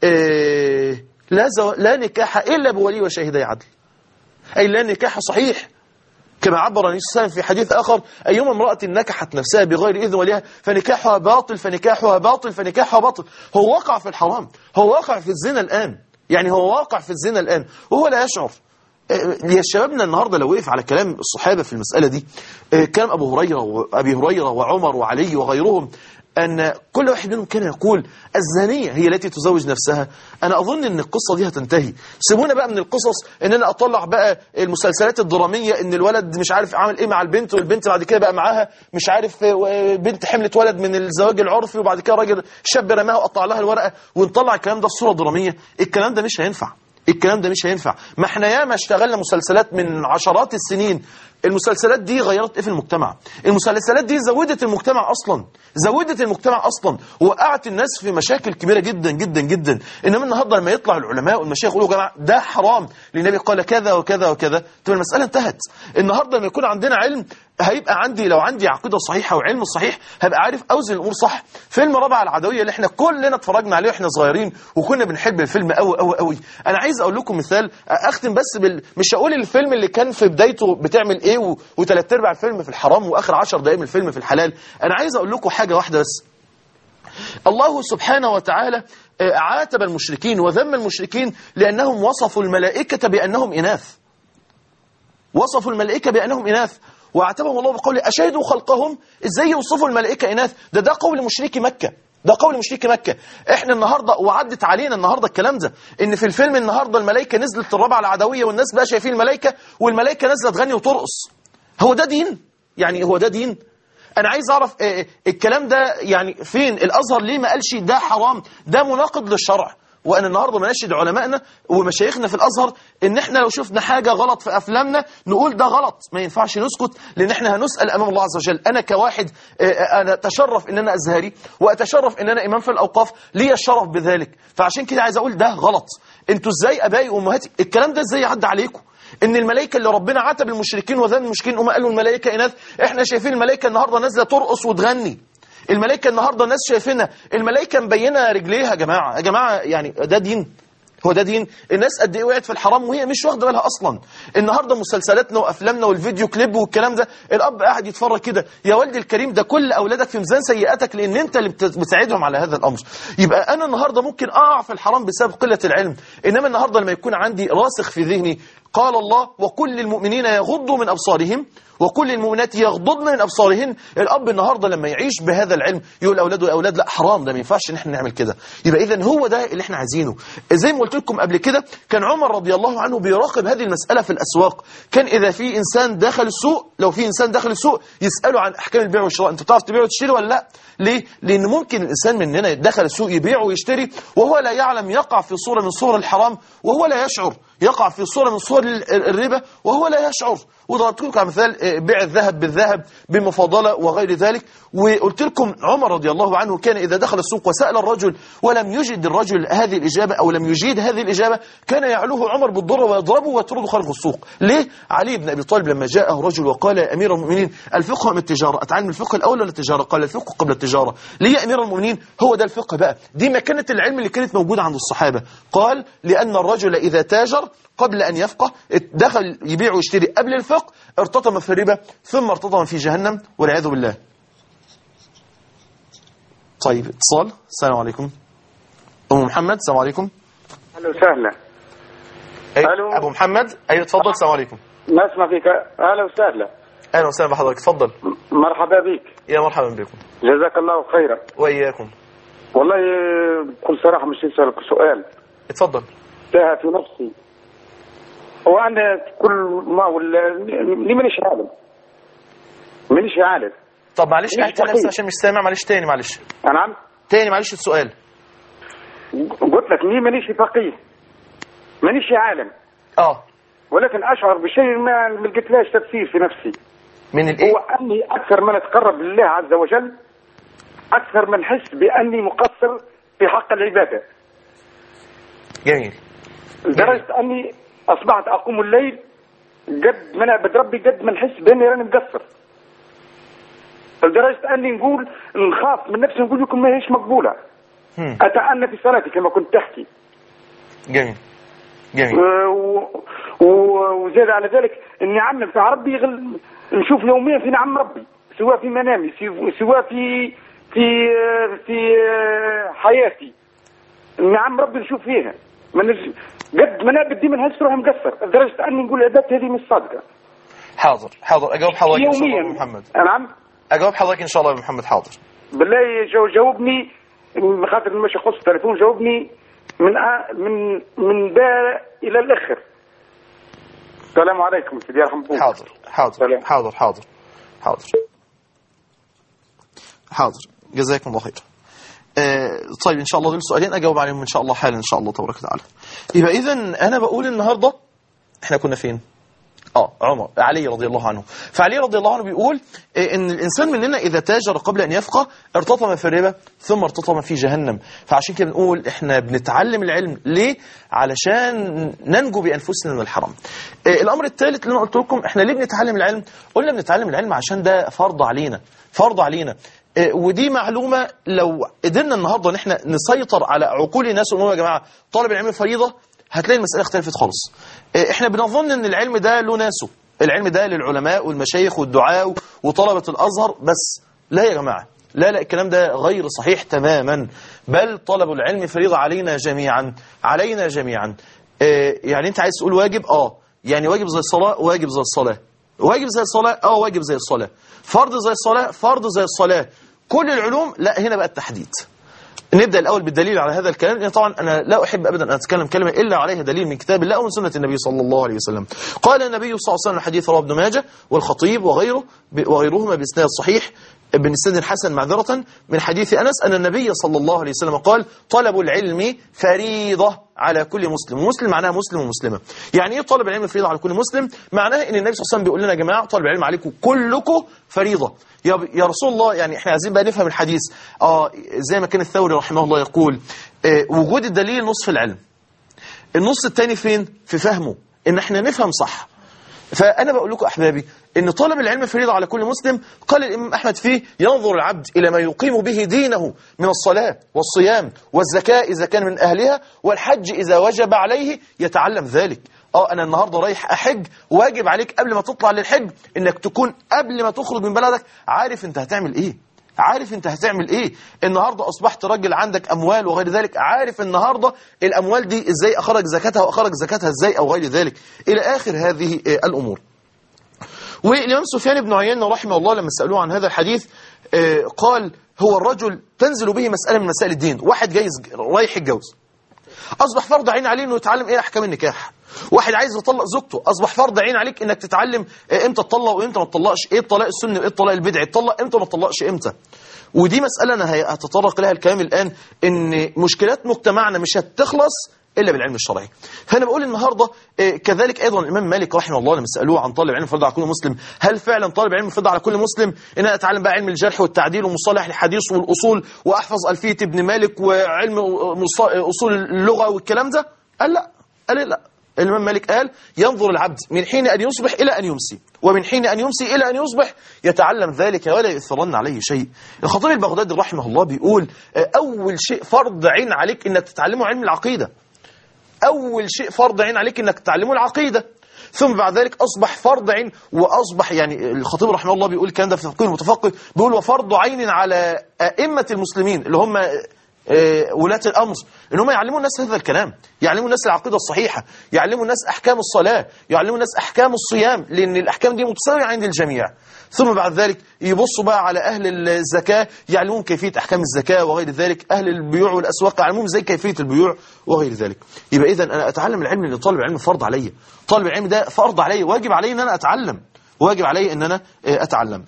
إيه لا زو... لا نكاح الا بولي وشاهدي عدل اي لا نكاح صحيح كما عبر النبي صلى الله عليه وسلم في حديث اخر ايما امراه نكحت نفسها بغير اذن وليها فنكاحها باطل فنكاحها باطل فنكاحها باطل هو وقع في الحرام هو واقع في الزنا الان يعني هو واقع في الزنا الان وهو لا يشعر يا شبابنا النهارده لو وقف على كلام الصحابه في المساله دي آه، كلام ابو هريره وابي هريره وعمر وعلي وغيرهم ان كل واحد منهم كان يقول الزانيه هي التي تزوج نفسها انا اظن ان القصه دي هتنتهي سيبونا بقى من القصص ان انا اطلع بقى المسلسلات الدراميه ان الولد مش عارف عمل ايه مع البنت والبنت بعد كده بقى معاها مش عارف آه، بنت حملت ولد من الزواج العرفي وبعد كده راجل شاب رماها وقطع لها الورقه ونطلع الكلام ده الصوره دراميه الكلام ده مش هينفع الكلام ده مش هينفع ما احنا ياما اشتغلنا مسلسلات من عشرات السنين المسلسلات دي غيرت ايه في المجتمع المسلسلات دي زودت المجتمع اصلا زودت المجتمع اصلا ووقعت الناس في مشاكل كبيره جدا جدا جدا انما النهارده لما يطلع العلماء والمشايخ يقولوا يا جماعه ده حرام لان النبي قال كذا وكذا وكذا تبقى المساله انتهت النهارده لما يكون عندنا علم هيبقى عندي لو عندي عقيده صحيحه وعلم صحيح هبقى عارف اوزن الامور صح فيلم رابعه العدويه اللي احنا كلنا اتفرجنا عليه واحنا صغيرين وكنا بنحب الفيلم قوي قوي قوي انا عايز اقول لكم مثال اختم بس بال... مش هقول الفيلم اللي كان في بدايته بتعمل ايه و... وثلاث ارباع الفيلم في الحرام واخر عشر دقائق من الفيلم في الحلال انا عايز اقول لكم حاجه واحده بس الله سبحانه وتعالى آه، عاتب المشركين وذم المشركين لأنهم وصفوا الملائكة بأنهم إناث وصفوا الملائكة بأنهم إناث وعاتبهم الله بقوله أشهدوا خلقهم إزاي يوصفوا الملائكة إناث ده ده قول مشركي مكة ده قول مشركي مكة احنا النهاردة وعدت علينا النهاردة الكلام ده ان في الفيلم النهاردة الملائكة نزلت الرابعة العدوية والناس بقى شايفين الملائكة والملائكة نازلة تغني وترقص هو ده دين يعني هو ده دين انا عايز اعرف آه، الكلام ده يعني فين الازهر ليه ما قالش ده حرام ده مناقض للشرع وانا النهارده بناشد علمائنا ومشايخنا في الازهر ان احنا لو شفنا حاجه غلط في افلامنا نقول ده غلط ما ينفعش نسكت لان احنا هنسال امام الله عز وجل انا كواحد آه، انا اتشرف ان انا ازهري واتشرف ان انا امام في الاوقاف لي الشرف بذلك فعشان كده عايز اقول ده غلط انتوا ازاي ابائي وامهاتي الكلام ده ازاي يعدي عليكم ان الملائكه اللي ربنا عاتب المشركين وذم المشركين هم قالوا الملائكه اناث احنا شايفين الملائكه النهارده نازله ترقص وتغني الملائكه النهارده الناس شايفينها الملائكه مبينه رجليها يا جماعه يا جماعه يعني ده دين هو ده دين الناس قد ايه وقعت في الحرام وهي مش واخده بالها اصلا النهارده مسلسلاتنا وافلامنا والفيديو كليب والكلام ده الاب قاعد يتفرج كده يا والدي الكريم ده كل اولادك في ميزان سيئاتك لان انت اللي بت- بتساعدهم على هذا الامر يبقى انا النهارده ممكن اقع في الحرام بسبب قله العلم انما النهارده لما يكون عندي راسخ في ذهني قال الله وكل المؤمنين يغضوا من ابصارهم وكل المؤمنات يغضضن من ابصارهن الاب النهارده لما يعيش بهذا العلم يقول لاولاده يا اولاد لا حرام ده ما ينفعش ان احنا نعمل كده يبقى اذا هو ده اللي احنا عايزينه زي ما قلت لكم قبل كده كان عمر رضي الله عنه بيراقب هذه المساله في الاسواق كان اذا في انسان داخل السوق لو في انسان داخل السوق يساله عن احكام البيع والشراء انت بتعرف تبيع وتشتري ولا لا ليه لان ممكن الانسان مننا دخل السوق يبيع ويشتري وهو لا يعلم يقع في صوره من صور الحرام وهو لا يشعر يقع في صوره من صور ال- ال- الربا وهو لا يشعر وضربت لكم على مثال آه، بيع الذهب بالذهب بمفاضله وغير ذلك وقلت لكم عمر رضي الله عنه كان اذا دخل السوق وسال الرجل ولم يجد الرجل هذه الاجابه او لم يجيد هذه الاجابه كان يعلوه عمر بالضره ويضربه ويطرده خارج السوق ليه علي بن ابي طالب لما جاءه رجل وقال يا امير المؤمنين الفقه ام التجاره اتعلم الفقه الاول ولا التجاره قال الفقه قبل التجاره ليه يا امير المؤمنين هو ده الفقه بقى دي مكانه العلم اللي كانت موجوده عند الصحابه قال لان الرجل اذا تاجر قبل ان يفقه دخل يبيع ويشتري قبل الفقه ارتطم في الربا ثم ارتطم في جهنم والعياذ بالله طيب اتصال السلام عليكم ام محمد السلام عليكم اهلا وسهلا أي ألو. ابو محمد ايوه اتفضل السلام عليكم نسمع فيك اهلا وسهلا اهلا وسهلا بحضرتك اتفضل م- مرحبا بك يا مرحبا بكم جزاك الله خيرا واياكم والله آه، بكل صراحه مش اسالك سؤال اتفضل تاه في نفسي وانا كل ما ولا لي مانيش عالم مانيش عالم طب معلش مش اعيد تاني بس فقيه. عشان مش سامع معلش تاني معلش نعم تاني معلش السؤال قلت لك لي مانيش فقيه مانيش عالم اه ولكن اشعر بشيء ما ما لقيتلاش تفسير في نفسي من الايه هو اني اكثر من اتقرب لله عز وجل اكثر من احس باني مقصر في حق العباده جميل لدرجه اني اصبحت اقوم الليل قد ما انا عبد ربي قد ما نحس باني راني مقصر لدرجه اني نقول نخاف من نفسي نقول لكم ما هيش مقبوله هم. اتأنى في صلاتي كما كنت تحكي جميل جميل و- و- وزاد على ذلك اني عم في ربي غل... نشوف يوميا في نعم ربي سواء في منامي سي- سواء في في في حياتي نعم ربي نشوف فيها ما نج... قد ما انا بدي من هالس روحي مقصر لدرجه اني نقول عبادتي هذه مش صادقه حاضر حاضر اجاوب حضرتك ان شاء الله يا يوميا محمد نعم اجاوب حضرتك ان شاء الله يا محمد حاضر بالله جو جاوبني من خاطر مش يخص التليفون جاوبني من آ... من من دا الى الاخر السلام عليكم سيدي يرحم ابوك حاضر حاضر سلام. حاضر حاضر حاضر حاضر جزاكم الله خير آه طيب ان شاء الله دول سؤالين اجاوب عليهم ان شاء الله حالا ان شاء الله تبارك وتعالى يبقى اذا انا بقول النهارده احنا كنا فين اه عمر علي رضي الله عنه فعلي رضي الله عنه بيقول آه، ان الانسان مننا اذا تاجر قبل ان يفقه ارتطم في الربا ثم ارتطم في جهنم فعشان كده بنقول احنا بنتعلم العلم ليه علشان ننجو بانفسنا من الحرام آه، الامر الثالث اللي انا قلت لكم احنا ليه بنتعلم العلم قلنا بنتعلم العلم عشان ده فرض علينا فرض علينا آه، ودي معلومه لو قدرنا النهارده ان احنا نسيطر على عقول الناس ونقول يا جماعه طالب العلم فريضه هتلاقي المسألة اختلفت خالص إيه، احنا بنظن ان العلم ده له ناسه العلم ده للعلماء والمشايخ والدعاء وطلبة الأزهر بس لا يا جماعة لا لا الكلام ده غير صحيح تماما بل طلب العلم فريضة علينا جميعا علينا جميعا إيه، يعني انت عايز تقول واجب اه يعني واجب زي الصلاة واجب زي الصلاة واجب زي الصلاة اه واجب زي الصلاة فرض زي الصلاة فرض زي الصلاة كل العلوم لا هنا بقى التحديد نبدأ الأول بالدليل على هذا الكلام لأن طبعا أنا لا أحب أبدا أن أتكلم كلمة إلا عليها دليل من كتاب الله ومن سنة النبي صلى الله عليه وسلم قال النبي صلى الله عليه وسلم حديث رواه ابن ماجه والخطيب وغيره وغيرهما بإسناد صحيح بإسناد حسن معذرة من حديث أنس أن النبي صلى الله عليه وسلم قال طلب العلم فريضة على كل مسلم ومسلم معناها مسلم ومسلمة يعني إيه طلب العلم فريضة على كل مسلم معناه أن النبي صلى الله عليه وسلم بيقول لنا يا جماعة طلب العلم عليكم كلكم فريضة يا يا رسول الله يعني احنا عايزين بقى نفهم الحديث اه زي ما كان الثوري رحمه الله يقول آه وجود الدليل نصف العلم النص الثاني فين في فهمه ان احنا نفهم صح فأنا بقول لكم أحبابي إن طلب العلم فريضة على كل مسلم قال الإمام أحمد فيه ينظر العبد إلى ما يقيم به دينه من الصلاة والصيام والزكاة إذا كان من أهلها والحج إذا وجب عليه يتعلم ذلك اه انا النهارده رايح احج واجب عليك قبل ما تطلع للحج انك تكون قبل ما تخرج من بلدك عارف انت هتعمل ايه عارف انت هتعمل ايه النهارده اصبحت راجل عندك اموال وغير ذلك عارف النهارده الاموال دي ازاي اخرج زكاتها واخرج زكاتها ازاي او غير ذلك الى اخر هذه آه، الامور والإمام سفيان بن عيينة رحمه الله لما سألوه عن هذا الحديث آه، قال هو الرجل تنزل به مسألة من مسائل الدين واحد جايز رايح يتجوز أصبح فرض عين عليه أنه يتعلم إيه أحكام النكاح واحد عايز يطلق زوجته أصبح فرض عين عليك أنك تتعلم آه، إمتى تطلق وإمتى ما تطلقش إيه الطلاق السني وإيه الطلاق البدعي تطلق إمتى ما تطلقش إمتى ودي مسألة أنا هي- هتطرق لها الكلام الآن إن مشكلات مجتمعنا مش هتخلص إلا بالعلم الشرعي فأنا بقول النهاردة آه، كذلك أيضا الإمام مالك رحمه الله لما سألوه عن طالب علم فرض على كل مسلم هل فعلا طالب علم فرض على كل مسلم إن أنا أتعلم بقى علم الجرح والتعديل ومصطلح الحديث والأصول وأحفظ ألفية ابن مالك وعلم مص- أصول اللغة والكلام ده قال لا قال لا الإمام مالك قال ينظر العبد من حين أن يصبح إلى أن يمسي ومن حين أن يمسي إلى أن يصبح يتعلم ذلك ولا يؤثرن عليه شيء الخطيب البغدادي رحمه الله بيقول آه، أول شيء فرض عين عليك أنك تتعلمه علم العقيدة أول شيء فرض عين عليك أنك تتعلمه العقيدة ثم بعد ذلك أصبح فرض عين وأصبح يعني الخطيب رحمه الله بيقول الكلام ده في تفقيه المتفقه بيقول وفرض عين على أئمة المسلمين اللي هم آه، ولاة الأمر ان هم يعلموا الناس هذا الكلام يعلموا الناس العقيده الصحيحه يعلموا الناس احكام الصلاه يعلموا الناس احكام الصيام لان الاحكام دي متساويه عند الجميع ثم بعد ذلك يبصوا بقى على اهل الزكاه يعلمون كيفيه احكام الزكاه وغير ذلك اهل البيوع والاسواق يعلمون زي كيفيه البيوع وغير ذلك يبقى اذا انا اتعلم العلم لان طالب العلم فرض عليا طالب العلم ده فرض عليا واجب علي ان انا اتعلم واجب علي ان انا آه، اتعلم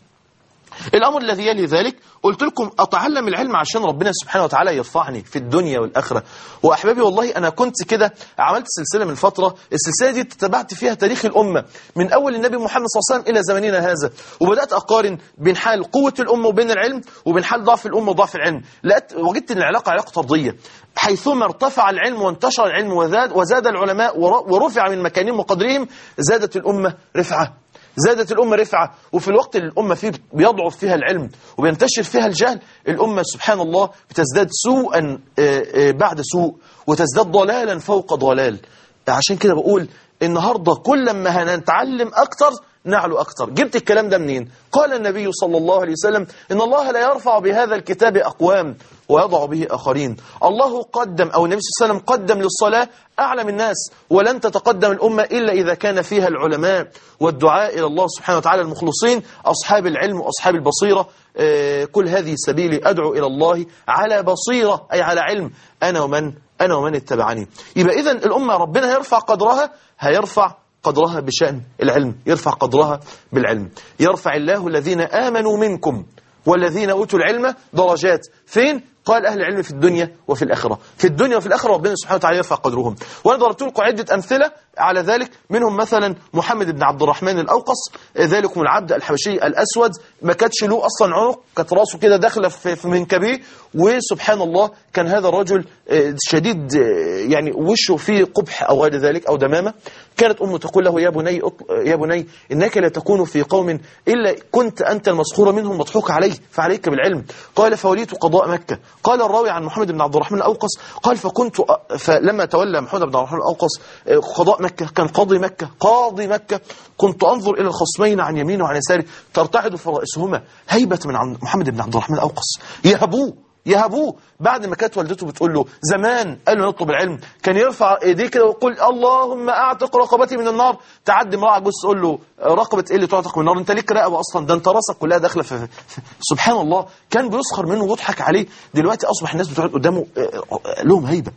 الأمر الذي يلي ذلك قلت لكم أتعلم العلم عشان ربنا سبحانه وتعالى يرفعني في الدنيا والآخرة وأحبابي والله أنا كنت كده عملت سلسلة من فترة السلسلة دي تتبعت فيها تاريخ الأمة من أول النبي محمد صلى الله عليه وسلم إلى زمننا هذا وبدأت أقارن بين حال قوة الأمة وبين العلم وبين حال ضعف الأمة وضعف العلم لقيت وجدت أن العلاقة علاقة طردية حيثما ارتفع العلم وانتشر العلم وزاد, وزاد العلماء ور- ورفع من مكانهم وقدرهم زادت الأمة رفعة زادت الأمة رفعة وفي الوقت اللي الأمة فيه بيضعف فيها العلم وبينتشر فيها الجهل الأمة سبحان الله بتزداد سوءا آه، آه، بعد سوء وتزداد ضلالا فوق ضلال عشان كده بقول النهاردة كل ما هنتعلم أكتر نعلو أكتر جبت الكلام ده منين قال النبي صلى الله عليه وسلم إن الله لا يرفع بهذا الكتاب أقوام ويضع به آخرين الله قدم أو النبي صلى الله عليه وسلم قدم للصلاة أعلم الناس ولن تتقدم الأمة إلا إذا كان فيها العلماء والدعاء إلى الله سبحانه وتعالى المخلصين أصحاب العلم وأصحاب البصيرة آه، كل هذه سبيلي أدعو إلى الله على بصيرة أي على علم أنا ومن أنا ومن اتبعني يبقى إذن الأمة ربنا هيرفع قدرها هيرفع قدرها بشأن العلم يرفع قدرها بالعلم يرفع الله الذين آمنوا منكم والذين أوتوا العلم درجات فين؟ قال أهل العلم في الدنيا وفي الآخرة في الدنيا وفي الآخرة ربنا سبحانه وتعالى يرفع قدرهم وأنا ضربت لكم عدة أمثلة على ذلك منهم مثلا محمد بن عبد الرحمن الأوقص ذلكم العبد الحبشي الأسود ما كانتش له أصلا عنق كانت راسه كده داخلة في في منكبيه وسبحان الله كان هذا الرجل آه، شديد آه، يعني وشه فيه قبح أو غير ذلك أو دمامة كانت أمه تقول له يا بني أط- يا بني إنك لا تكون في قوم إلا كنت أنت المسخور منهم مضحوك عليه فعليك بالعلم قال فوليت قضاء مكة قال الراوي عن محمد بن عبد الرحمن الأوقص قال فكنت أ- فلما تولى محمد بن عبد الرحمن الأوقص آه، قضاء مكة كان قاضي مكة قاضي مكة كنت أنظر إلى الخصمين عن يمينه وعن يساره ترتعد في رأسهما هيبة من عن- محمد بن عبد الرحمن الأوقص يهبوه يهبوه بعد ما كانت والدته بتقول له زمان قال له نطلب العلم كان يرفع ايديه كده ويقول اللهم اعتق رقبتي من النار تعدي امراه عجوز تقول له رقبه ايه اللي تعتق من النار انت ليك رقبه اصلا ده انت راسك كلها داخله في, في سبحان الله كان بيسخر منه ويضحك عليه دلوقتي اصبح الناس بتقعد قدامه آه، آه، لهم هيبه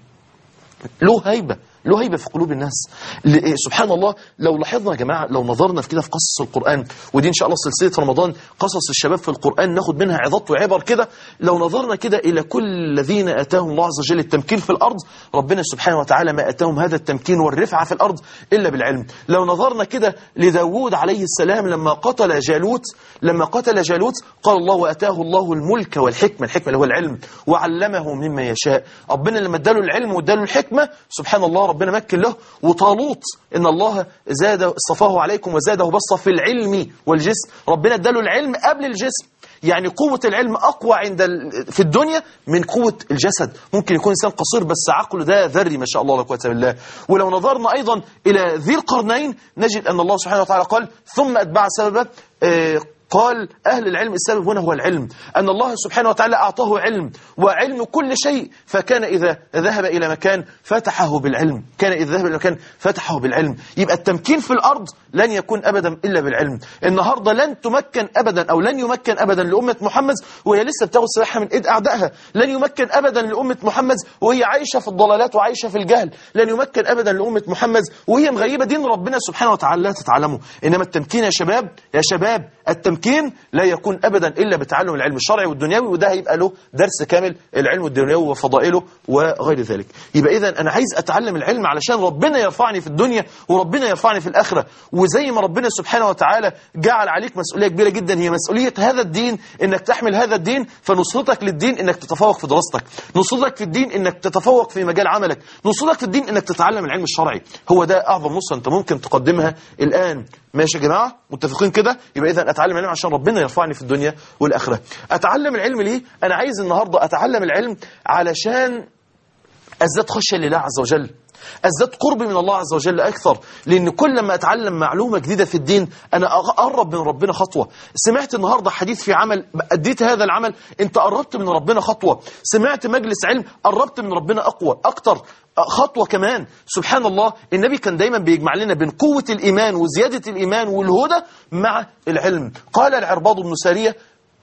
له هيبة له هيبة في قلوب الناس ل- سبحان الله لو لاحظنا يا جماعة لو نظرنا في كده في قصص القرآن ودي إن شاء الله سلسلة رمضان قصص الشباب في القرآن ناخد منها عظات وعبر كده لو نظرنا كده إلى كل الذين أتاهم الله عز وجل التمكين في الأرض ربنا سبحانه وتعالى ما أتاهم هذا التمكين والرفعة في الأرض إلا بالعلم لو نظرنا كده لداود عليه السلام لما قتل جالوت لما قتل جالوت قال الله وأتاه الله الملك والحكمة الحكمة اللي هو العلم وعلمه مما يشاء ربنا لما اداله العلم واداله الحكمة سبحان الله ربنا مكن له وطالوت إن الله زاد اصطفاه عليكم وزاده بسطة في العلم والجسم ربنا اداله العلم قبل الجسم يعني قوة العلم أقوى عند ال... في الدنيا من قوة الجسد ممكن يكون إنسان قصير بس عقله ده ذري ما شاء الله لا قوة بالله ولو نظرنا أيضا إلى ذي القرنين نجد أن الله سبحانه وتعالى قال ثم أتبع سببا آه، قال أهل العلم السبب هنا هو العلم أن الله سبحانه وتعالى أعطاه علم وعلم كل شيء فكان إذا ذهب إلى مكان فتحه بالعلم كان إذا ذهب إلى مكان فتحه بالعلم يبقى التمكين في الأرض لن يكون أبدا إلا بالعلم النهاردة لن تمكن أبدا أو لن يمكن أبدا لأمة محمد وهي لسه بتاخد سلاحها من إيد أعدائها لن يمكن أبدا لأمة محمد وهي عايشة في الضلالات وعايشة في الجهل لن يمكن أبدا لأمة محمد وهي مغيبة دين ربنا سبحانه وتعالى لا تتعلمه إنما التمكين يا شباب يا شباب التمكين لا يكون أبدا إلا بتعلم العلم الشرعي والدنيوي وده هيبقى له درس كامل العلم الدنيوي وفضائله وغير ذلك يبقى إذا أنا عايز أتعلم العلم علشان ربنا يرفعني في الدنيا وربنا يرفعني في الآخرة وزي ما ربنا سبحانه وتعالى جعل عليك مسؤولية كبيرة جدا هي مسؤولية هذا الدين إنك تحمل هذا الدين فنصرتك للدين إنك تتفوق في دراستك نصرتك في الدين إنك تتفوق في مجال عملك نصرتك في الدين إنك تتعلم العلم الشرعي هو ده أعظم نصرة أنت ممكن تقدمها الآن ماشي يا جماعة متفقين كده يبقى إذا أتعلم العلم عشان ربنا يرفعني في الدنيا والآخرة أتعلم العلم ليه أنا عايز النهاردة أتعلم العلم علشان ازداد خشيه لله عز وجل ازداد قربي من الله عز وجل اكثر لان كل ما اتعلم معلومه جديده في الدين انا اقرب من ربنا خطوه سمعت النهارده حديث في عمل اديت هذا العمل انت قربت من ربنا خطوه سمعت مجلس علم قربت من ربنا اقوى اكتر خطوة كمان سبحان الله النبي كان دايما بيجمع لنا بين قوة الإيمان وزيادة الإيمان والهدى مع العلم قال العرباض بن سارية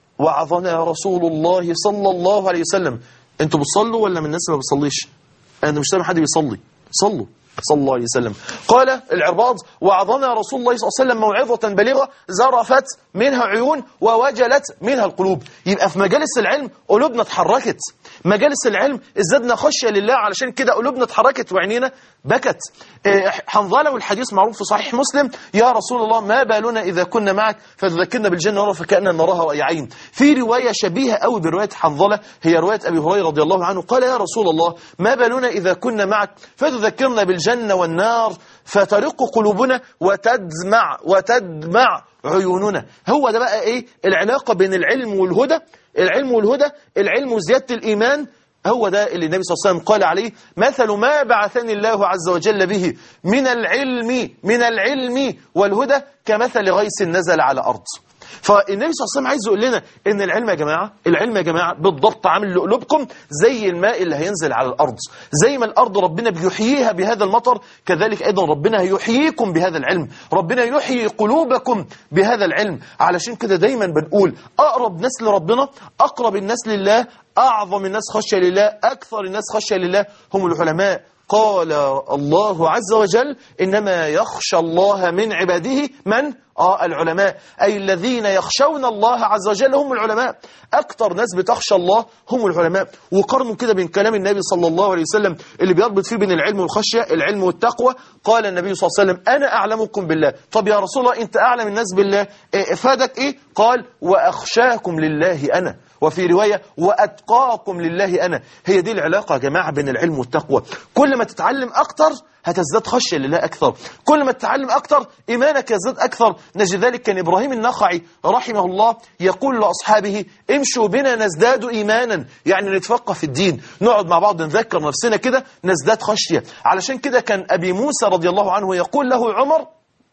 وعظنا رسول الله صلى الله عليه وسلم انتوا بتصلوا ولا من الناس ما بيصليش انا مش سامع حد بيصلي صلوا صلى الله عليه وسلم قال العرباض وعظنا رسول الله صلى الله عليه وسلم موعظة بليغة زرفت منها عيون ووجلت منها القلوب يبقى في مجالس العلم قلوبنا اتحركت مجالس العلم ازدادنا خشية لله علشان كده قلوبنا اتحركت وعينينا بكت إيه، حنظلة والحديث معروف في صحيح مسلم يا رسول الله ما بالنا إذا كنا معك فتذكرنا بالجنة ورا فكأننا نراها رأي عين في رواية شبيهة قوي برواية حنظلة هي رواية أبي هريرة رضي الله عنه قال يا رسول الله ما بالنا إذا كنا معك فتذكرنا بالجنة والنار فترق قلوبنا وتدمع وتدمع عيوننا هو ده بقى ايه العلاقة بين العلم والهدى العلم والهدى العلم وزيادة الإيمان هو ده اللي النبي صلى الله عليه وسلم قال عليه مثل ما بعثني الله عز وجل به من العلم من العلم والهدى كمثل غيث نزل على أرض فالنبي صلى الله عليه وسلم عايز يقول لنا ان العلم يا جماعه العلم يا جماعه بالضبط عامل لقلوبكم زي الماء اللي هينزل على الارض زي ما الارض ربنا بيحييها بهذا المطر كذلك ايضا ربنا هيحييكم بهذا العلم ربنا يحيي قلوبكم بهذا العلم علشان كده دايما بنقول اقرب ناس لربنا اقرب الناس لله اعظم الناس خشيه لله اكثر الناس خشيه لله هم العلماء قال الله عز وجل إنما يخشى الله من عباده من؟ آه العلماء أي الذين يخشون الله عز وجل هم العلماء أكتر ناس بتخشى الله هم العلماء وقارنوا كده بين كلام النبي صلى الله عليه وسلم اللي بيربط فيه بين العلم والخشية العلم والتقوى قال النبي صلى الله عليه وسلم أنا أعلمكم بالله طب يا رسول الله أنت أعلم الناس بالله إيه فادك إيه؟ قال وأخشاكم لله أنا وفي رواية وأتقاكم لله أنا هي دي العلاقة يا جماعة بين العلم والتقوى كل ما تتعلم أكتر هتزداد خشية لله أكثر كل ما تتعلم أكثر إيمانك يزداد أكثر نجد ذلك كان إبراهيم النخعي رحمه الله يقول لأصحابه امشوا بنا نزداد إيمانا يعني نتفقه في الدين نقعد مع بعض نذكر نفسنا كده نزداد خشية علشان كده كان أبي موسى رضي الله عنه يقول له عمر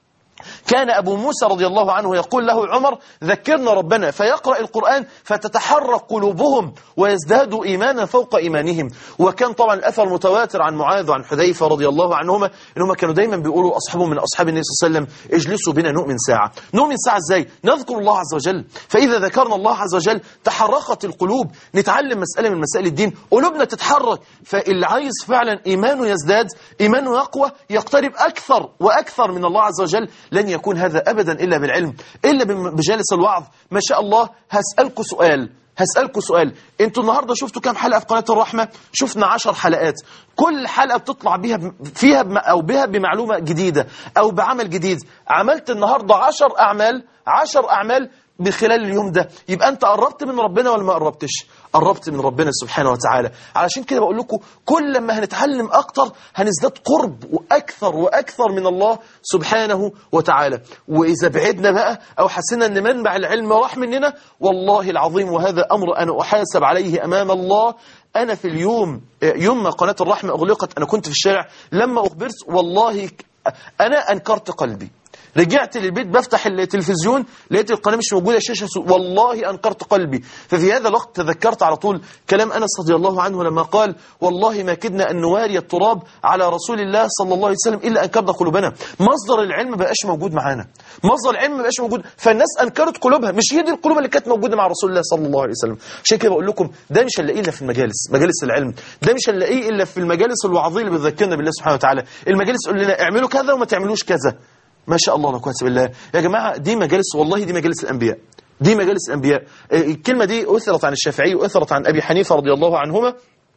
كان أبو موسى رضي الله عنه يقول له عمر ذكرنا ربنا فيقرأ القرآن فتتحرك قلوبهم ويزدادوا إيمانا فوق إيمانهم وكان طبعا الأثر المتواتر عن معاذ وعن حذيفة رضي الله عنهما إنهم كانوا دايما بيقولوا أصحابهم من أصحاب النبي صلى الله عليه وسلم اجلسوا بنا نؤمن ساعة نؤمن ساعة إزاي؟ نذكر الله عز وجل فإذا ذكرنا الله عز وجل تحركت القلوب نتعلم مسألة من مسائل الدين قلوبنا تتحرك فاللي عايز فعلا إيمانه يزداد إيمانه يقوى يقترب أكثر وأكثر من الله عز وجل لن يكون هذا أبدا إلا بالعلم إلا بجالس الوعظ ما شاء الله هسألكم سؤال هسألكم سؤال انتوا النهاردة شفتوا كام حلقة في قناة الرحمة شفنا عشر حلقات كل حلقة بتطلع بيها فيها بم أو بها بمعلومة جديدة أو بعمل جديد عملت النهاردة عشر أعمال عشر أعمال بخلال اليوم ده يبقى أنت قربت من ربنا ولا ما قربتش قربت من ربنا سبحانه وتعالى علشان كده بقول لكم كل ما هنتعلم أكتر هنزداد قرب وأكثر وأكثر من الله سبحانه وتعالى وإذا بعدنا بقى أو حسينا أن منبع العلم راح مننا والله العظيم وهذا أمر أنا أحاسب عليه أمام الله أنا في اليوم يوم ما قناة الرحمة أغلقت أنا كنت في الشارع لما أخبرت والله أنا أنكرت قلبي رجعت للبيت بفتح التلفزيون لقيت القناة مش موجودة الشاشة والله أنكرت قلبي ففي هذا الوقت تذكرت على طول كلام أنس رضي الله عنه لما قال والله ما كدنا أن نواري التراب على رسول الله صلى الله عليه وسلم إلا أنكرنا قلوبنا مصدر العلم ما بقاش موجود معانا مصدر العلم ما بقاش موجود فالناس أنكرت قلوبها مش هي دي القلوب اللي كانت موجودة مع رسول الله صلى الله عليه وسلم عشان كده بقول لكم ده مش هنلاقيه إلا في المجالس مجالس العلم ده مش هنلاقيه إلا في المجالس الوعظية اللي بتذكرنا بالله سبحانه وتعالى المجالس يقول لنا اعملوا كذا وما تعملوش كذا ما شاء الله لا قوه الا بالله يا جماعه دي مجالس والله دي مجالس الانبياء دي مجالس الانبياء الكلمه دي اثرت عن الشافعي واثرت عن ابي حنيفه رضي الله عنهما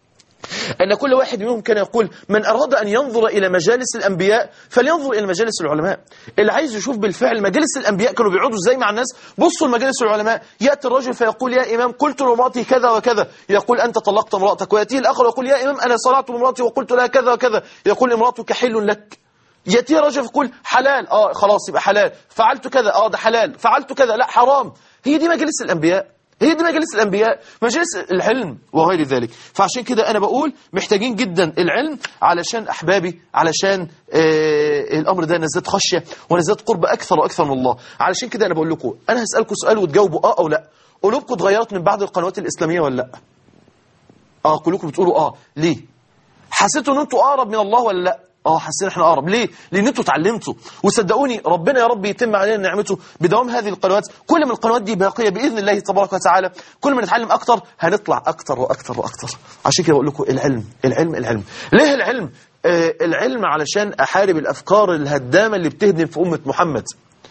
أن كل واحد منهم كان يقول من أراد أن ينظر إلى مجالس الأنبياء فلينظر إلى مجالس العلماء اللي عايز يشوف بالفعل مجالس الأنبياء كانوا بيقعدوا إزاي مع الناس بصوا لمجالس العلماء يأتي الرجل فيقول يا إمام قلت لامرأتي كذا وكذا يقول أنت طلقت امرأتك ويأتيه الآخر يقول يا إمام أنا صلعت امرأتي وقلت لها كذا وكذا يقول امرأتك حل لك يأتي رجل يقول حلال اه خلاص يبقى حلال فعلت كذا اه ده حلال فعلت كذا لا حرام هي دي مجالس الأنبياء هي دي مجالس الأنبياء مجالس العلم وغير ذلك فعشان كده أنا بقول محتاجين جدا العلم علشان أحبابي علشان آه الأمر ده نزداد خشية ونزداد قرب أكثر وأكثر من الله علشان كده أنا بقول لكم أنا هسألكم سؤال وتجاوبوا آه أو لا قلوبكم اتغيرت من بعد القنوات الإسلامية ولا لا آه كلكم بتقولوا آه ليه حسيتوا ان انتوا اقرب من الله ولا لا اه حاسين احنا اقرب ليه لان انتوا اتعلمتوا وصدقوني ربنا يا رب يتم علينا نعمته بدوام هذه القنوات كل ما القنوات دي باقيه باذن الله تبارك وتعالى كل ما نتعلم اكتر هنطلع اكتر واكتر واكتر عشان كده بقول لكم العلم العلم العلم ليه العلم آه العلم علشان احارب الافكار الهدامه اللي بتهدم في امه محمد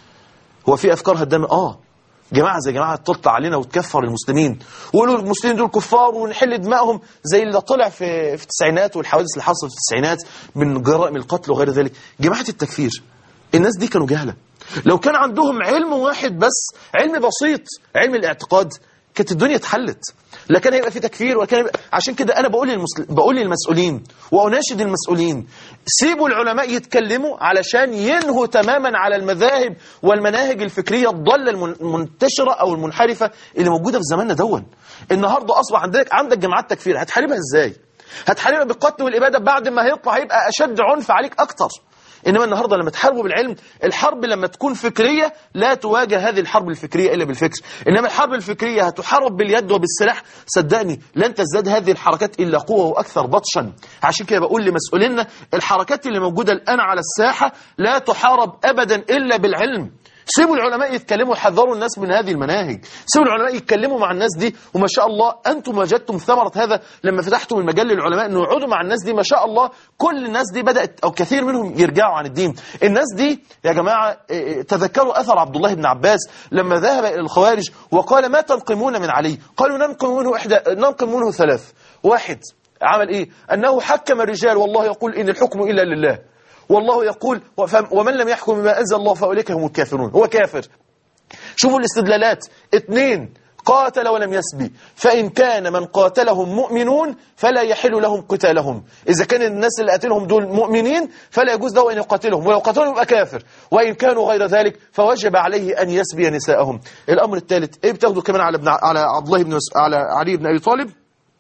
هو في افكار هدامه اه جماعة زي جماعة تطلع علينا وتكفر المسلمين ويقولوا المسلمين دول كفار ونحل دمائهم زي اللي طلع في في التسعينات والحوادث اللي حصلت في التسعينات من جرائم القتل وغير ذلك جماعة التكفير الناس دي كانوا جهلة لو كان عندهم علم واحد بس علم بسيط علم الاعتقاد كانت الدنيا اتحلت لا كان هيبقى في تكفير ولا كان يبقى عشان كده انا بقول للمسل... بقول للمسؤولين واناشد المسؤولين سيبوا العلماء يتكلموا علشان ينهوا تماما على المذاهب والمناهج الفكريه الضاله المنتشره او المنحرفه اللي موجوده في زماننا دون النهارده اصبح عندك عندك جماعات تكفير هتحاربها ازاي هتحاربها بالقتل والاباده بعد ما هيطلع هيبقى اشد عنف عليك اكتر إنما النهاردة لما تحاربوا بالعلم الحرب لما تكون فكرية لا تواجه هذه الحرب الفكرية إلا بالفكر إنما الحرب الفكرية هتحارب باليد وبالسلاح صدقني لن تزداد هذه الحركات إلا قوة وأكثر بطشا عشان كده بقول لمسؤولينا الحركات اللي موجودة الآن على الساحة لا تحارب أبدا إلا بالعلم سيبوا العلماء يتكلموا يحذروا الناس من هذه المناهج سيبوا العلماء يتكلموا مع الناس دي وما شاء الله أنتم وجدتم ثمرة هذا لما فتحتم المجال للعلماء أنه يقعدوا مع الناس دي ما شاء الله كل الناس دي بدأت أو كثير منهم يرجعوا عن الدين الناس دي يا جماعة تذكروا أثر عبد الله بن عباس لما ذهب إلى الخوارج وقال ما تنقمون من علي قالوا ننقم منه, إحدى ننقم منه ثلاث واحد عمل إيه أنه حكم الرجال والله يقول إن الحكم إلا لله والله يقول ومن لم يحكم بما أنزل الله فأولئك هم الكافرون هو كافر شوفوا الاستدلالات اثنين قاتل ولم يسبي فإن كان من قاتلهم مؤمنون فلا يحل لهم قتالهم إذا كان الناس اللي قاتلهم دول مؤمنين فلا يجوز له أن يقاتلهم ولو قاتلهم يبقى كافر وإن كانوا غير ذلك فوجب عليه أن يسبي نساءهم الأمر الثالث إيه بتاخدوا كمان على ابن على عبد الله بن على علي بن أبي طالب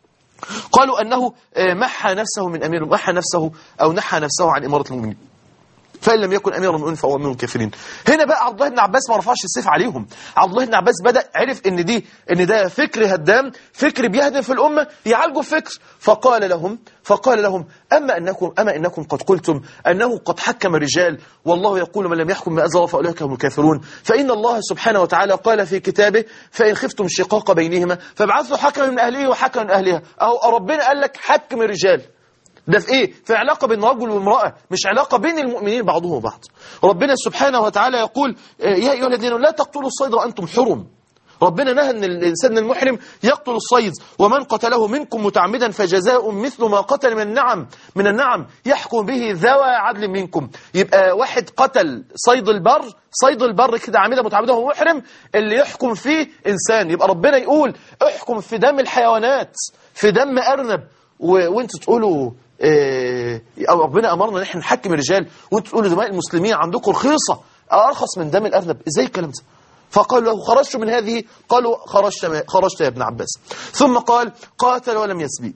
قالوا أنه محى نفسه من أمير محى نفسه أو نحى نفسه عن إمارة المؤمنين فإن لم يكن أمير المؤمنين فهو أمير الكافرين هنا بقى عبد الله بن عباس ما رفعش السيف عليهم عبد الله بن عباس بدأ عرف إن دي إن ده فكر هدام فكر بيهدم في الأمة يعالجوا فكر فقال لهم فقال لهم أما أنكم أما إنكم قد قلتم أنه قد حكم الرجال والله يقول من لم يحكم ما أنزل فأولئك هم الكافرون فإن الله سبحانه وتعالى قال في كتابه فإن خفتم شقاق بينهما فابعثوا حكما من أهله وحكما من أهلها أو ربنا قال لك حكم الرجال ده في ايه في علاقة بين رجل وامرأة مش علاقة بين المؤمنين بعضهم وبعض ربنا سبحانه وتعالى يقول يا أيها الذين لا تقتلوا الصيد وأنتم حرم ربنا نهى ان الانسان المحرم يقتل الصيد ومن قتله منكم متعمدا فجزاء مثل ما قتل من النعم من النعم يحكم به ذوى عدل منكم يبقى واحد قتل صيد البر صيد البر كده عامدا متعمدا وهو محرم اللي يحكم فيه انسان يبقى ربنا يقول احكم في دم الحيوانات في دم ارنب وانتوا تقولوا إيه او ربنا امرنا ان احنا نحكم الرجال وانتوا تقولوا دماء المسلمين عندكم رخيصه ارخص من دم الارنب ازاي الكلام ده فقالوا له خرجت من هذه قالوا خرجت خرجت يا ابن عباس ثم قال قاتل ولم يسبي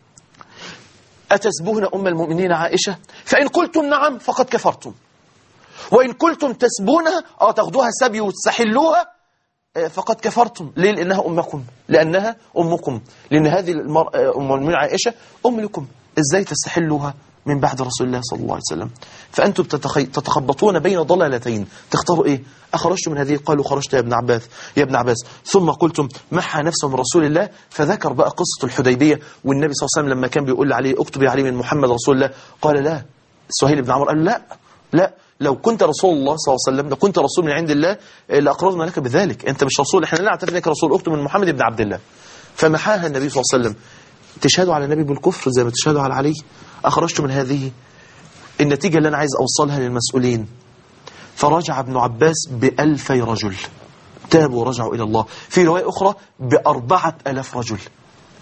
أتسبون أم المؤمنين عائشة فإن قلتم نعم فقد كفرتم وإن قلتم تسبونها أو تاخدوها سبي وتستحلوها فقد كفرتم ليه لأنها أمكم لأنها أمكم لأن هذه المرأة أم المؤمنين عائشة أم لكم إزاي تستحلوها من بعد رسول الله صلى الله عليه وسلم فأنتم تتخي... تتخبطون بين ضلالتين تختاروا إيه أخرجت من هذه قالوا خرجت يا ابن عباس يا ابن عباس ثم قلتم محى نفسه من رسول الله فذكر بقى قصة الحديبية والنبي صلى الله عليه وسلم لما كان بيقول عليه اكتب يا علي من محمد رسول الله قال لا سهيل بن عمر قال لا لا لو كنت رسول الله صلى الله عليه وسلم لو كنت رسول من عند الله لأقررنا لك بذلك أنت مش رسول احنا لا نعترف انك رسول اكتب من محمد بن عبد الله فمحاها النبي صلى الله عليه وسلم تشهدوا على النبي بالكفر زي ما تشهدوا على علي أخرجت من هذه النتيجة اللي أنا عايز أوصلها للمسؤولين فرجع ابن عباس بألفي رجل تابوا ورجعوا إلى الله في رواية أخرى بأربعة ألاف رجل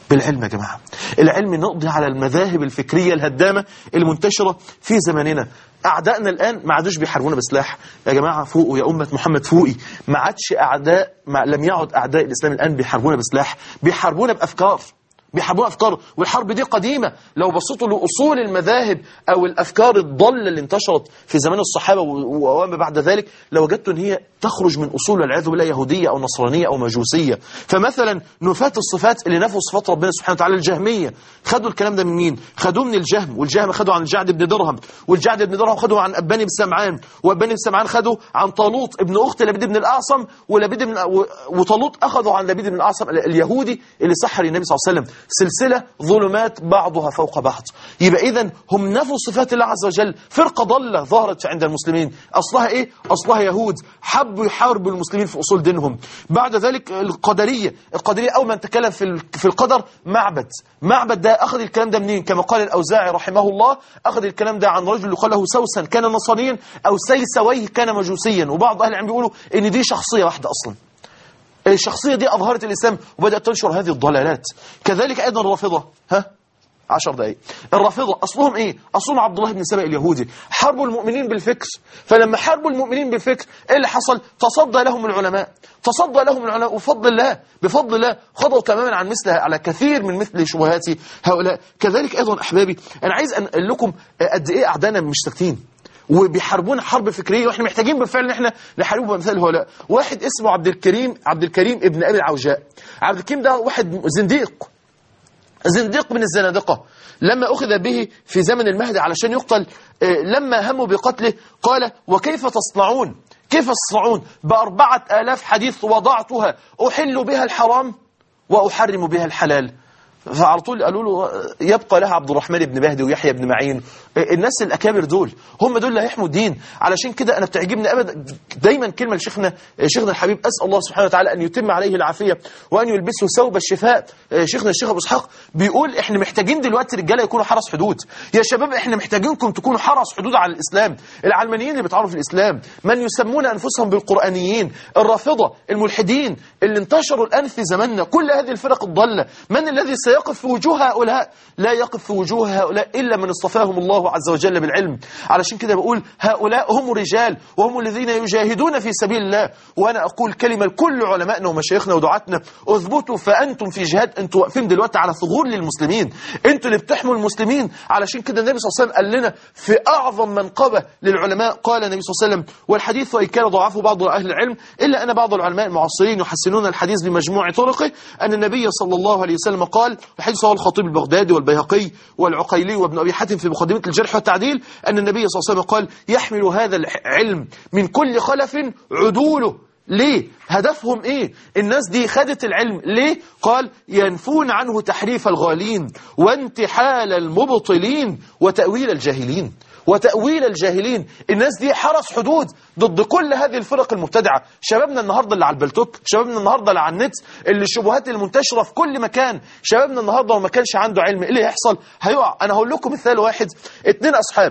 بالعلم يا جماعة العلم نقضي على المذاهب الفكرية الهدامة المنتشرة في زماننا أعدائنا الآن ما عادوش بيحاربونا بسلاح يا جماعة فوقوا يا أمة محمد فوقي ما عادش أعداء ما لم يعد أعداء الإسلام الآن بيحاربونا بسلاح بيحاربونا بأفكار بيحاربونا أفكار والحرب دي قديمة لو بصيتوا لأصول المذاهب أو الأفكار الضالة اللي انتشرت في زمان الصحابة و- وما بعد ذلك لوجدت أن هي تخرج من أصول والعياذ بالله يهودية أو نصرانية أو مجوسية فمثلا نفاة الصفات اللي نفوا صفات ربنا سبحانه وتعالى الجهمية خدوا الكلام ده من مين؟ خدوه من الجهم والجهم خدوا عن الجعد بن درهم والجعد بن درهم خدوا عن أباني بن سمعان وأباني بن سمعان خدوا عن طالوت ابن أخت لبيد بن الأعصم ولبيد بن و- وطالوت أخذوا عن لبيد بن الأعصم ال- اليهودي اللي سحر النبي صلى الله عليه وسلم سلسلة ظلمات بعضها فوق بعض يبقى إذا هم نفوا صفات الله عز وجل فرقة ضالة ظهرت عند المسلمين أصلها إيه؟ أصلها يهود حبوا يحاربوا المسلمين في أصول دينهم بعد ذلك القدرية القدرية أول من تكلم في ال- في القدر معبد معبد ده أخذ الكلام ده منين كما قال الأوزاعي رحمه الله أخذ الكلام ده عن رجل يقال له سوسن كان نصرانيا أو سيسويه كان مجوسيا وبعض أهل العلم بيقولوا إن دي شخصية واحدة أصلا الشخصية دي أظهرت الإسلام وبدأت تنشر هذه الضلالات كذلك أيضا الرافضة ها عشر دقايق الرافضة أصلهم إيه؟ أصلهم عبد الله بن سبأ اليهودي حاربوا المؤمنين بالفكر فلما حاربوا المؤمنين بالفكر إيه اللي حصل؟ تصدى لهم العلماء تصدى لهم العلماء وفضل الله بفضل الله خضعوا تماما عن مثل على كثير من مثل شبهات هؤلاء كذلك أيضا أحبابي أنا عايز أنقل لكم قد إيه أعدائنا مش ساكتين وبيحاربونا حرب فكريه واحنا محتاجين بالفعل ان احنا نحاربهم بامثال هؤلاء واحد اسمه عبد الكريم عبد الكريم ابن ابي العوجاء عبد الكريم ده واحد زنديق زنديق من الزنادقة لما أخذ به في زمن المهدي علشان يقتل آه، لما هموا بقتله قال وكيف تصنعون كيف تصنعون بأربعة آلاف حديث وضعتها أحل بها الحرام وأحرم بها الحلال فعلى طول قالوا له يبقى لها عبد الرحمن بن مهدي ويحيى بن معين الناس الاكابر دول هم دول اللي هيحموا الدين علشان كده انا بتعجبني ابدا دايما كلمه لشيخنا شيخنا الحبيب اسال الله سبحانه وتعالى ان يتم عليه العافيه وان يلبسه ثوب الشفاء شيخنا الشيخ ابو اسحاق بيقول احنا محتاجين دلوقتي رجاله يكونوا حرس حدود يا شباب احنا محتاجينكم تكونوا حرس حدود على الاسلام العلمانيين اللي بيتعرفوا في الاسلام من يسمون انفسهم بالقرانيين الرافضه الملحدين اللي انتشروا الان في زماننا كل هذه الفرق الضاله من الذي سيقف في وجوه هؤلاء لا يقف في وجوه هؤلاء الا من اصطفاهم الله عز وجل بالعلم علشان كده بقول هؤلاء هم رجال وهم الذين يجاهدون في سبيل الله وانا اقول كلمه لكل علمائنا ومشايخنا ودعاتنا اثبتوا فانتم في جهاد انتوا واقفين دلوقتي على ثغور للمسلمين انتوا اللي بتحموا المسلمين علشان كده النبي صلى الله عليه وسلم قال لنا في اعظم منقبه للعلماء قال النبي صلى الله عليه وسلم والحديث وان كان ضعفه بعض اهل العلم الا ان بعض العلماء المعاصرين يحسنون الحديث بمجموع طرقه ان النبي صلى الله عليه وسلم قال الحديث هو الخطيب البغدادي والبيهقي والعقيلي وابن ابي حاتم في مقدمه الجرح والتعديل ان النبي صلى الله عليه وسلم قال يحمل هذا العلم من كل خلف عدوله ليه؟ هدفهم ايه؟ الناس دي خدت العلم ليه؟ قال ينفون عنه تحريف الغالين وانتحال المبطلين وتأويل الجاهلين وتأويل الجاهلين الناس دي حرس حدود ضد كل هذه الفرق المبتدعة شبابنا النهاردة اللي على البلتوك شبابنا النهاردة اللي على النت اللي الشبهات المنتشرة في كل مكان شبابنا النهاردة وما كانش عنده علم ايه اللي هيحصل هيقع انا هقول لكم مثال واحد اتنين اصحاب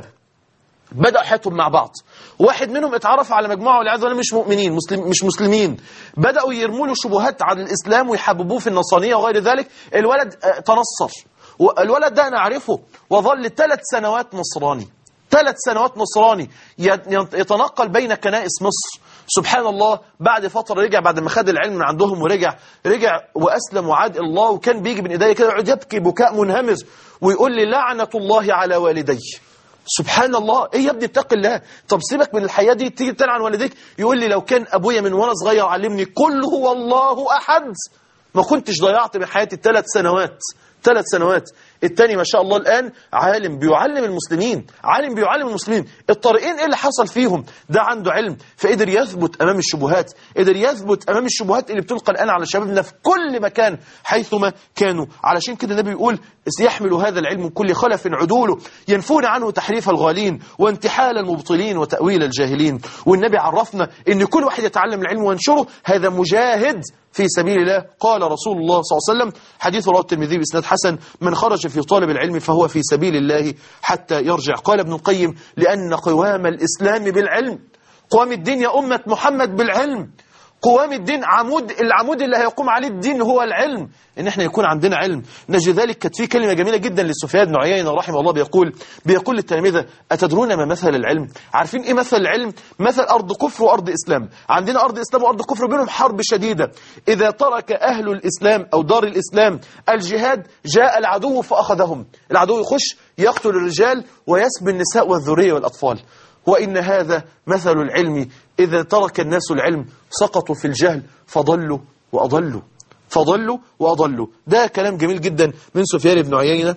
بدأوا حياتهم مع بعض واحد منهم اتعرف على مجموعة والعياذ بالله مش مؤمنين مسلم مش مسلمين بدأوا يرموا له شبهات عن الإسلام ويحببوه في النصرانية وغير ذلك الولد آه، تنصر والولد ده أنا أعرفه وظل ثلاث سنوات نصراني ثلاث سنوات نصراني يت- يتنقل بين كنائس مصر سبحان الله بعد فترة رجع بعد ما خد العلم من عندهم ورجع رجع وأسلم وعاد إلى الله وكان بيجي من إيديا كده يقعد يبكي بكاء منهمر ويقول لي لعنة الله على والدي سبحان الله ايه يا ابني اتق الله طب سيبك من الحياة دي تيجي تلعن والديك يقول لي لو كان ابويا من وانا صغير علمني قل هو الله احد ما كنتش ضيعت من حياتي ثلاث سنوات ثلاث سنوات التاني ما شاء الله الآن عالم بيعلم المسلمين عالم بيعلم المسلمين الطريقين ايه اللي حصل فيهم ده عنده علم فقدر يثبت أمام الشبهات قدر يثبت أمام الشبهات اللي بتلقى الآن على شبابنا في كل مكان حيثما كانوا علشان كده النبي يقول يحمل هذا العلم من كل خلف عدوله ينفون عنه تحريف الغالين وانتحال المبطلين وتأويل الجاهلين والنبي عرفنا ان كل واحد يتعلم العلم وينشره هذا مجاهد في سبيل الله قال رسول الله صلى الله عليه وسلم حديث رواه الترمذي بإسناد حسن من خرج في طالب العلم فهو في سبيل الله حتى يرجع قال ابن القيم لأن قوام الإسلام بالعلم قوام الدين يا أمة محمد بالعلم قوام الدين عمود العمود اللي هيقوم عليه الدين هو العلم ان احنا يكون عندنا علم نجد ذلك كانت في كلمه جميله جدا لسفيان بن عيينه رحمه الله بيقول بيقول للتلاميذه اتدرون ما مثل العلم عارفين ايه مثل العلم مثل ارض كفر وارض اسلام عندنا ارض اسلام وارض كفر بينهم حرب شديده اذا ترك اهل الاسلام او دار الاسلام الجهاد جاء العدو فاخذهم العدو يخش يقتل الرجال ويسبي النساء والذريه والاطفال وإن هذا مثل العلم إذا ترك الناس العلم سقطوا في الجهل فضلوا وأضلوا فضلوا وأضلوا ده كلام جميل جدا من سفيان بن عيينة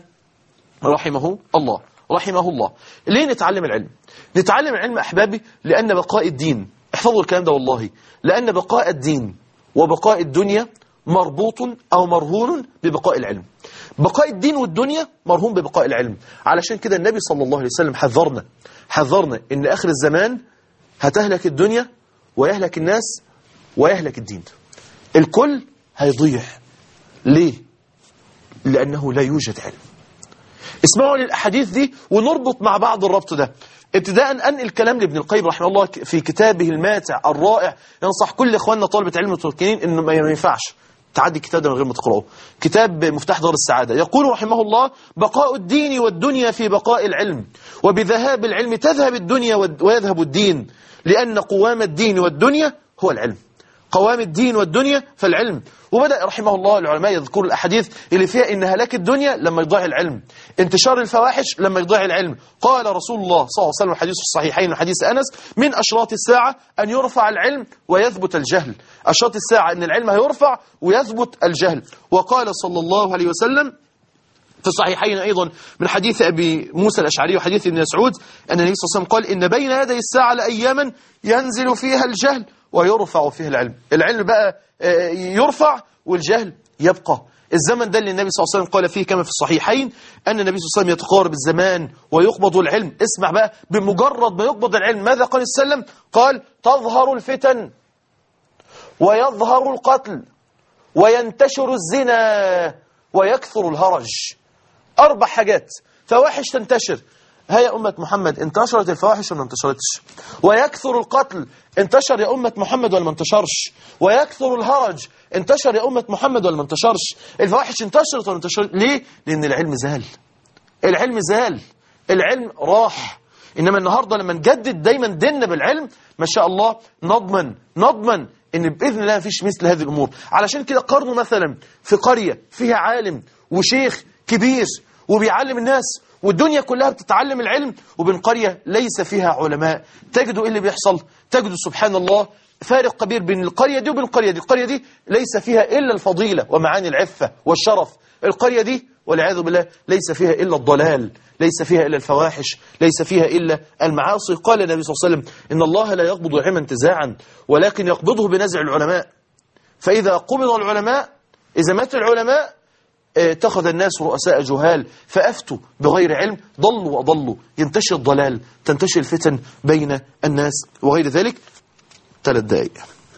رحمه الله رحمه الله ليه نتعلم العلم نتعلم العلم أحبابي لأن بقاء الدين احفظوا الكلام ده والله لأن بقاء الدين وبقاء الدنيا مربوط أو مرهون ببقاء العلم بقاء الدين والدنيا مرهون ببقاء العلم علشان كده النبي صلى الله عليه وسلم حذرنا حذرنا ان اخر الزمان هتهلك الدنيا ويهلك الناس ويهلك الدين الكل هيضيع ليه لانه لا يوجد علم اسمعوا للاحاديث دي ونربط مع بعض الربط ده ابتداء انقل كلام لابن القيم رحمه الله في كتابه الماتع الرائع ينصح كل اخواننا طلبه علم المتمكنين انه ما ينفعش تعدي الكتاب ده من غير ما تقراه كتاب مفتاح دار السعادة يقول رحمه الله بقاء الدين والدنيا في بقاء العلم وبذهاب العلم تذهب الدنيا ويذهب الدين لأن قوام الدين والدنيا هو العلم قوام الدين والدنيا فالعلم وبدأ رحمه الله العلماء يذكروا الأحاديث اللي فيها إن هلاك الدنيا لما يضيع العلم انتشار الفواحش لما يضيع العلم قال رسول الله صلى الله عليه وسلم الحديث الصحيحين وحديث أنس من أشراط الساعة أن يرفع العلم ويثبت الجهل أشراط الساعة أن العلم هيرفع ويثبت الجهل وقال صلى الله عليه وسلم في الصحيحين أيضا من حديث أبي موسى الأشعري وحديث ابن مسعود أن النبي صلى الله عليه وسلم قال إن بين يدي الساعة لأياما ينزل فيها الجهل ويرفع فيها العلم العلم بقى يرفع والجهل يبقى الزمن ده اللي النبي صلى الله عليه وسلم قال فيه كما في الصحيحين أن النبي صلى الله عليه وسلم يتقارب الزمان ويقبض العلم اسمع بقى بمجرد ما يقبض العلم ماذا قال السلم قال تظهر الفتن ويظهر القتل وينتشر الزنا ويكثر الهرج أربع حاجات فواحش تنتشر هيا أمة محمد انتشرت الفواحش ولا ما انتشرتش ويكثر القتل انتشر يا أمة محمد ولا ما انتشرش ويكثر الهرج انتشر يا أمة محمد ولا ما انتشرش الفواحش انتشرت ولا انتشرت ليه؟ لأن العلم زال العلم زال العلم راح إنما النهاردة لما نجدد دايما ديننا بالعلم ما شاء الله نضمن نضمن ان باذن الله مفيش مثل هذه الامور علشان كده قارنوا مثلا في قريه فيها عالم وشيخ كبير وبيعلم الناس والدنيا كلها بتتعلم العلم وبين قريه ليس فيها علماء تجدوا ايه اللي بيحصل تجدوا سبحان الله فارق كبير بين القريه دي وبين القريه دي القريه دي ليس فيها الا الفضيله ومعاني العفه والشرف القريه دي والعياذ بالله ليس فيها الا الضلال ليس فيها إلا الفواحش ليس فيها إلا المعاصي قال النبي صلى الله عليه وسلم إن الله لا يقبض العلم انتزاعا ولكن يقبضه بنزع العلماء فإذا قبض العلماء إذا مات العلماء اتخذ الناس رؤساء جهال فأفتوا بغير علم ضلوا وأضلوا ينتشر الضلال تنتشر الفتن بين الناس وغير ذلك ثلاث دقائق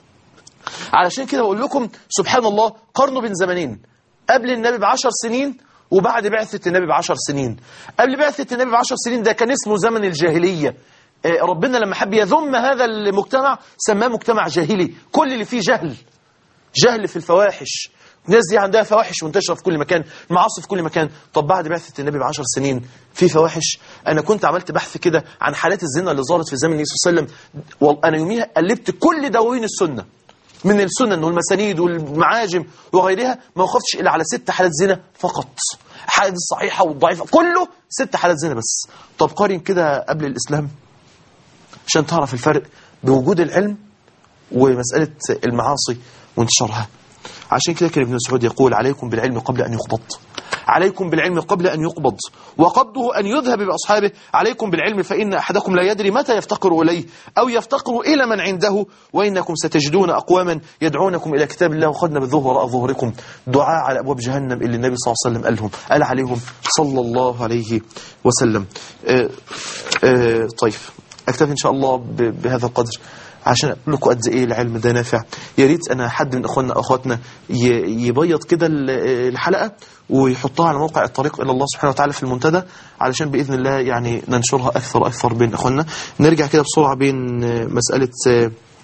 علشان كده بقول لكم سبحان الله قرنوا بين زمنين قبل النبي بعشر سنين وبعد بعثة النبي بعشر سنين قبل بعثة النبي بعشر سنين ده كان اسمه زمن الجاهلية ربنا لما حب يذم هذا المجتمع سماه مجتمع جاهلي كل اللي فيه جهل جهل في الفواحش الناس دي عندها فواحش منتشرة في كل مكان معاصي في كل مكان طب بعد بعثة النبي بعشر سنين في فواحش أنا كنت عملت بحث كده عن حالات الزنا اللي ظهرت في زمن النبي صلى الله عليه وسلم أنا يوميها قلبت كل دواوين السنة من السنن والمسانيد والمعاجم وغيرها ما وقفتش إلا على ست حالات زنا فقط حالات الصحيحة والضعيفة كله ست حالات زنا بس طب قارن كده قبل الإسلام عشان تعرف الفرق بوجود العلم ومسألة المعاصي وانتشارها عشان كده كان ابن مسعود يقول عليكم بالعلم قبل أن يقبض عليكم بالعلم قبل أن يقبض وقبضه أن يذهب بأصحابه عليكم بالعلم فإن أحدكم لا يدري متى يفتقر إليه أو يفتقر إلى من عنده وإنكم ستجدون أقواما يدعونكم إلى كتاب الله وخدنا بالظهر وراء ظهركم دعاء على أبواب جهنم اللي النبي صلى الله عليه وسلم قالهم قال عليهم صلى الله عليه وسلم آه آه طيب أكتفي إن شاء الله بهذا القدر عشان اقول لكم قد ايه العلم ده نافع يا ريت انا حد من اخواننا اخواتنا يبيض كده الحلقه ويحطها على موقع الطريق الى الله سبحانه وتعالى في المنتدى علشان باذن الله يعني ننشرها اكثر واكثر بين اخواننا نرجع كده بسرعه بين مساله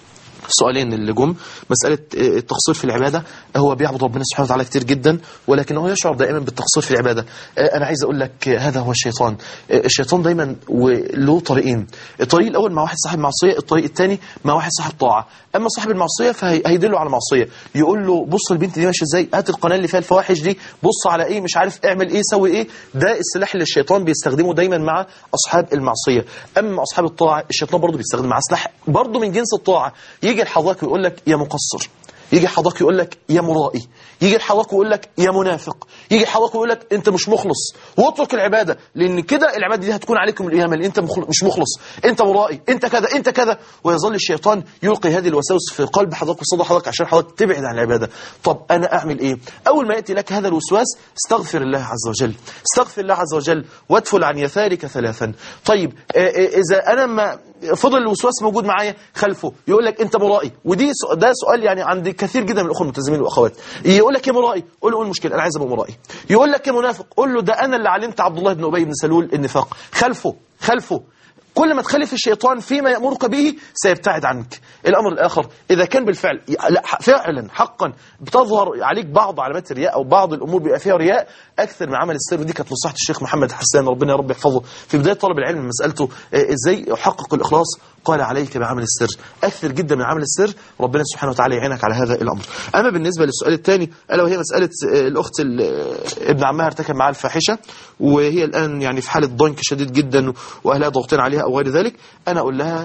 السؤالين اللي جم مسألة التقصير في العبادة هو بيعبد ربنا سبحانه وتعالى كتير جدا ولكنه يشعر دائما بالتقصير في العبادة أنا عايز أقول لك هذا هو الشيطان الشيطان دايما له طريقين الطريق الأول مع واحد صاحب معصية الطريق الثاني مع واحد صاحب طاعة أما صاحب المعصية فهيدله على معصية يقول له بص البنت دي ماشية ازاي هات القناة اللي فيها الفواحش دي بص على ايه مش عارف اعمل ايه سوي ايه ده السلاح اللي الشيطان بيستخدمه دايما مع أصحاب المعصية أما أصحاب الطاعة الشيطان برضه بيستخدم معاه سلاح برضه من جنس الطاعة يجي لحضرتك ويقول لك يا مقصر يجي حضرتك يقول لك يا مرائي يجي حضرتك ويقول لك يا منافق يجي حضرتك ويقول لك انت مش مخلص واترك العباده لان كده العباده دي هتكون عليكم القيامه لان انت مش مخلص انت مرائي انت كذا انت كذا ويظل الشيطان يلقي هذه الوساوس في قلب حضرتك وصدر حضرتك عشان حضرتك تبعد عن العباده طب انا اعمل ايه اول ما ياتي لك هذا الوسواس استغفر الله عز وجل استغفر الله عز وجل وادفل عن يسارك ثلاثا طيب اذا انا ما فضل الوسواس موجود معايا خلفه يقول لك انت مرائي ودي ده سؤال يعني عند كثير جدا من الاخوه الملتزمين والاخوات يقول لك يا مرائي قول له ايه المشكله انا عايز ابقى مرائي يقول لك يا منافق قول له ده انا اللي علمت عبد الله بن ابي بن سلول النفاق خلفه خلفه كل ما تخالف الشيطان فيما يأمرك به سيبتعد عنك الأمر الآخر إذا كان بالفعل لا فعلا حقا بتظهر عليك بعض علامات الرياء أو بعض الأمور بيبقى فيها رياء أكثر من عمل السر ودي كانت نصيحة الشيخ محمد حسان ربنا يا رب يحفظه في بداية طلب العلم مسألته إزاي يحقق الإخلاص قال عليك بعمل السر أكثر جدا من عمل السر ربنا سبحانه وتعالى يعينك على هذا الأمر أما بالنسبة للسؤال الثاني ألا وهي مسألة الأخت ابن عمها ارتكب معها الفاحشة وهي الآن يعني في حالة ضنك شديد جدا وأهلها ضاغطين عليها أو غير ذلك أنا أقول لها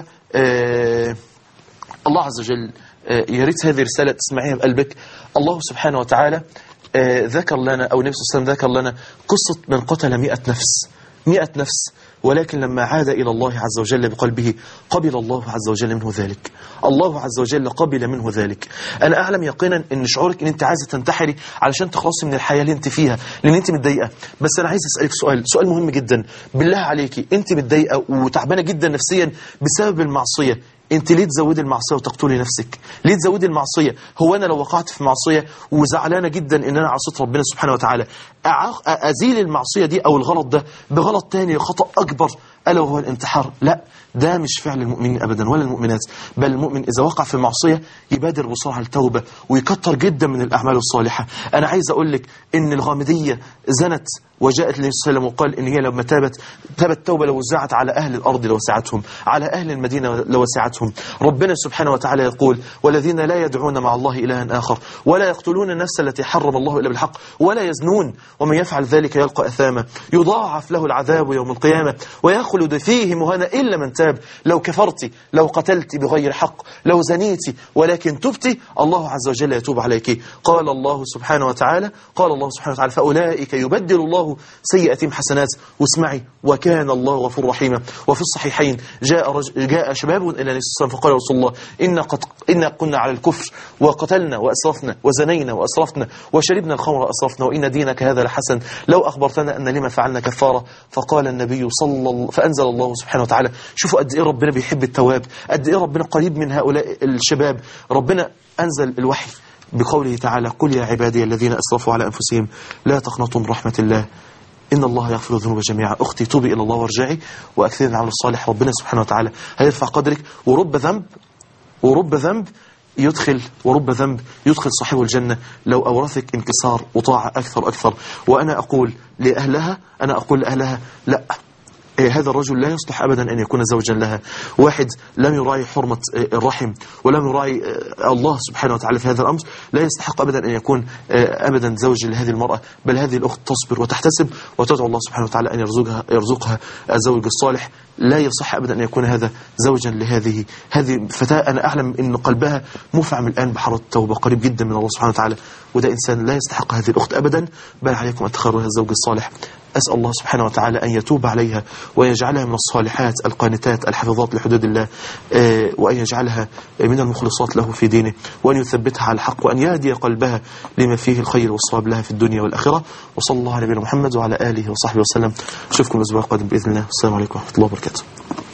آه الله عز وجل آه يا ريت هذه رسالة تسمعيها بقلبك الله سبحانه وتعالى آه ذكر لنا أو النبي صلى الله عليه وسلم ذكر لنا قصة من قتل مئة نفس مئة نفس ولكن لما عاد إلى الله عز وجل بقلبه قبل الله عز وجل منه ذلك الله عز وجل قبل منه ذلك أنا أعلم يقينا أن شعورك أن أنت عايزة تنتحري علشان تخلصي من الحياة اللي أنت فيها لأن أنت متضايقة بس أنا عايز أسألك سؤال سؤال مهم جدا بالله عليكي أنت متضايقة وتعبانة جدا نفسيا بسبب المعصية انت ليه تزودي المعصيه وتقتلي نفسك ليه تزودي المعصيه هو انا لو وقعت في معصيه وزعلانه جدا ان انا عصيت ربنا سبحانه وتعالى ازيل المعصيه دي او الغلط ده بغلط تاني خطا اكبر الا وهو الانتحار لا ده مش فعل المؤمنين ابدا ولا المؤمنات بل المؤمن اذا وقع في معصيه يبادر بسرعه التوبه ويكتر جدا من الاعمال الصالحه انا عايز اقول لك ان الغامديه زنت وجاءت للنبي صلى الله عليه وسلم وقال ان هي لما تابت تابت توبه لو وزعت على اهل الارض لوسعتهم على اهل المدينه لوسعتهم ربنا سبحانه وتعالى يقول والذين لا يدعون مع الله الها اخر ولا يقتلون النفس التي حرم الله الا بالحق ولا يزنون ومن يفعل ذلك يلقى اثاما يضاعف له العذاب يوم القيامه ويخلد فيه مهانا الا من تاب لو كفرت لو قتلت بغير حق لو زنيت ولكن تبت الله عز وجل يتوب عليك قال الله سبحانه وتعالى قال الله سبحانه وتعالى فاولئك يبدل الله سيئاتهم حسنات واسمعي وكان الله غفور رحيما وفي الصحيحين جاء رج... جاء شباب الى النبي صلى الله عليه وسلم فقال يا رسول الله ان قد ان كنا على الكفر وقتلنا واسرفنا وزنينا واسرفنا وشربنا الخمر واسرفنا وان دينك هذا لحسن لو اخبرتنا ان لما فعلنا كفاره فقال النبي صلى الله فانزل الله سبحانه وتعالى شوفوا قد ايه ربنا بيحب التواب قد ايه ربنا قريب من هؤلاء الشباب ربنا انزل الوحي بقوله تعالى قل يا عبادي الذين أسرفوا على أنفسهم لا تقنطوا من رحمة الله إن الله يغفر الذنوب جميعا أختي توبي إلى الله وارجعي وأكثري العمل الصالح ربنا سبحانه وتعالى هيرفع قدرك ورب ذنب ورب ذنب يدخل ورب ذنب يدخل صاحبه الجنة لو أورثك انكسار وطاعة أكثر أكثر وأنا أقول لأهلها أنا أقول لأهلها لا هذا الرجل لا يصلح أبدا أن يكون زوجا لها واحد لم يراعي حرمة الرحم ولم يراعي الله سبحانه وتعالى في هذا الأمر لا يستحق أبدا أن يكون أبدا زوج لهذه المرأة بل هذه الأخت تصبر وتحتسب وتدعو الله سبحانه وتعالى أن يرزقها, يرزقها الزوج الصالح لا يصح أبدا أن يكون هذا زوجا لهذه هذه فتاة أنا أعلم أن قلبها مفعم الآن بحر التوبة قريب جدا من الله سبحانه وتعالى وده إنسان لا يستحق هذه الأخت أبدا بل عليكم أن تخروا هذا الزوج الصالح أسأل الله سبحانه وتعالى أن يتوب عليها ويجعلها من الصالحات القانتات الحافظات لحدود الله وأن يجعلها من المخلصات له في دينه وأن يثبتها على الحق وأن يهدي قلبها لما فيه الخير والصواب لها في الدنيا والآخرة وصلى الله على نبينا محمد وعلى آله وصحبه وسلم أشوفكم الأسبوع القادم بإذن الله السلام عليكم ورحمة الله وبركاته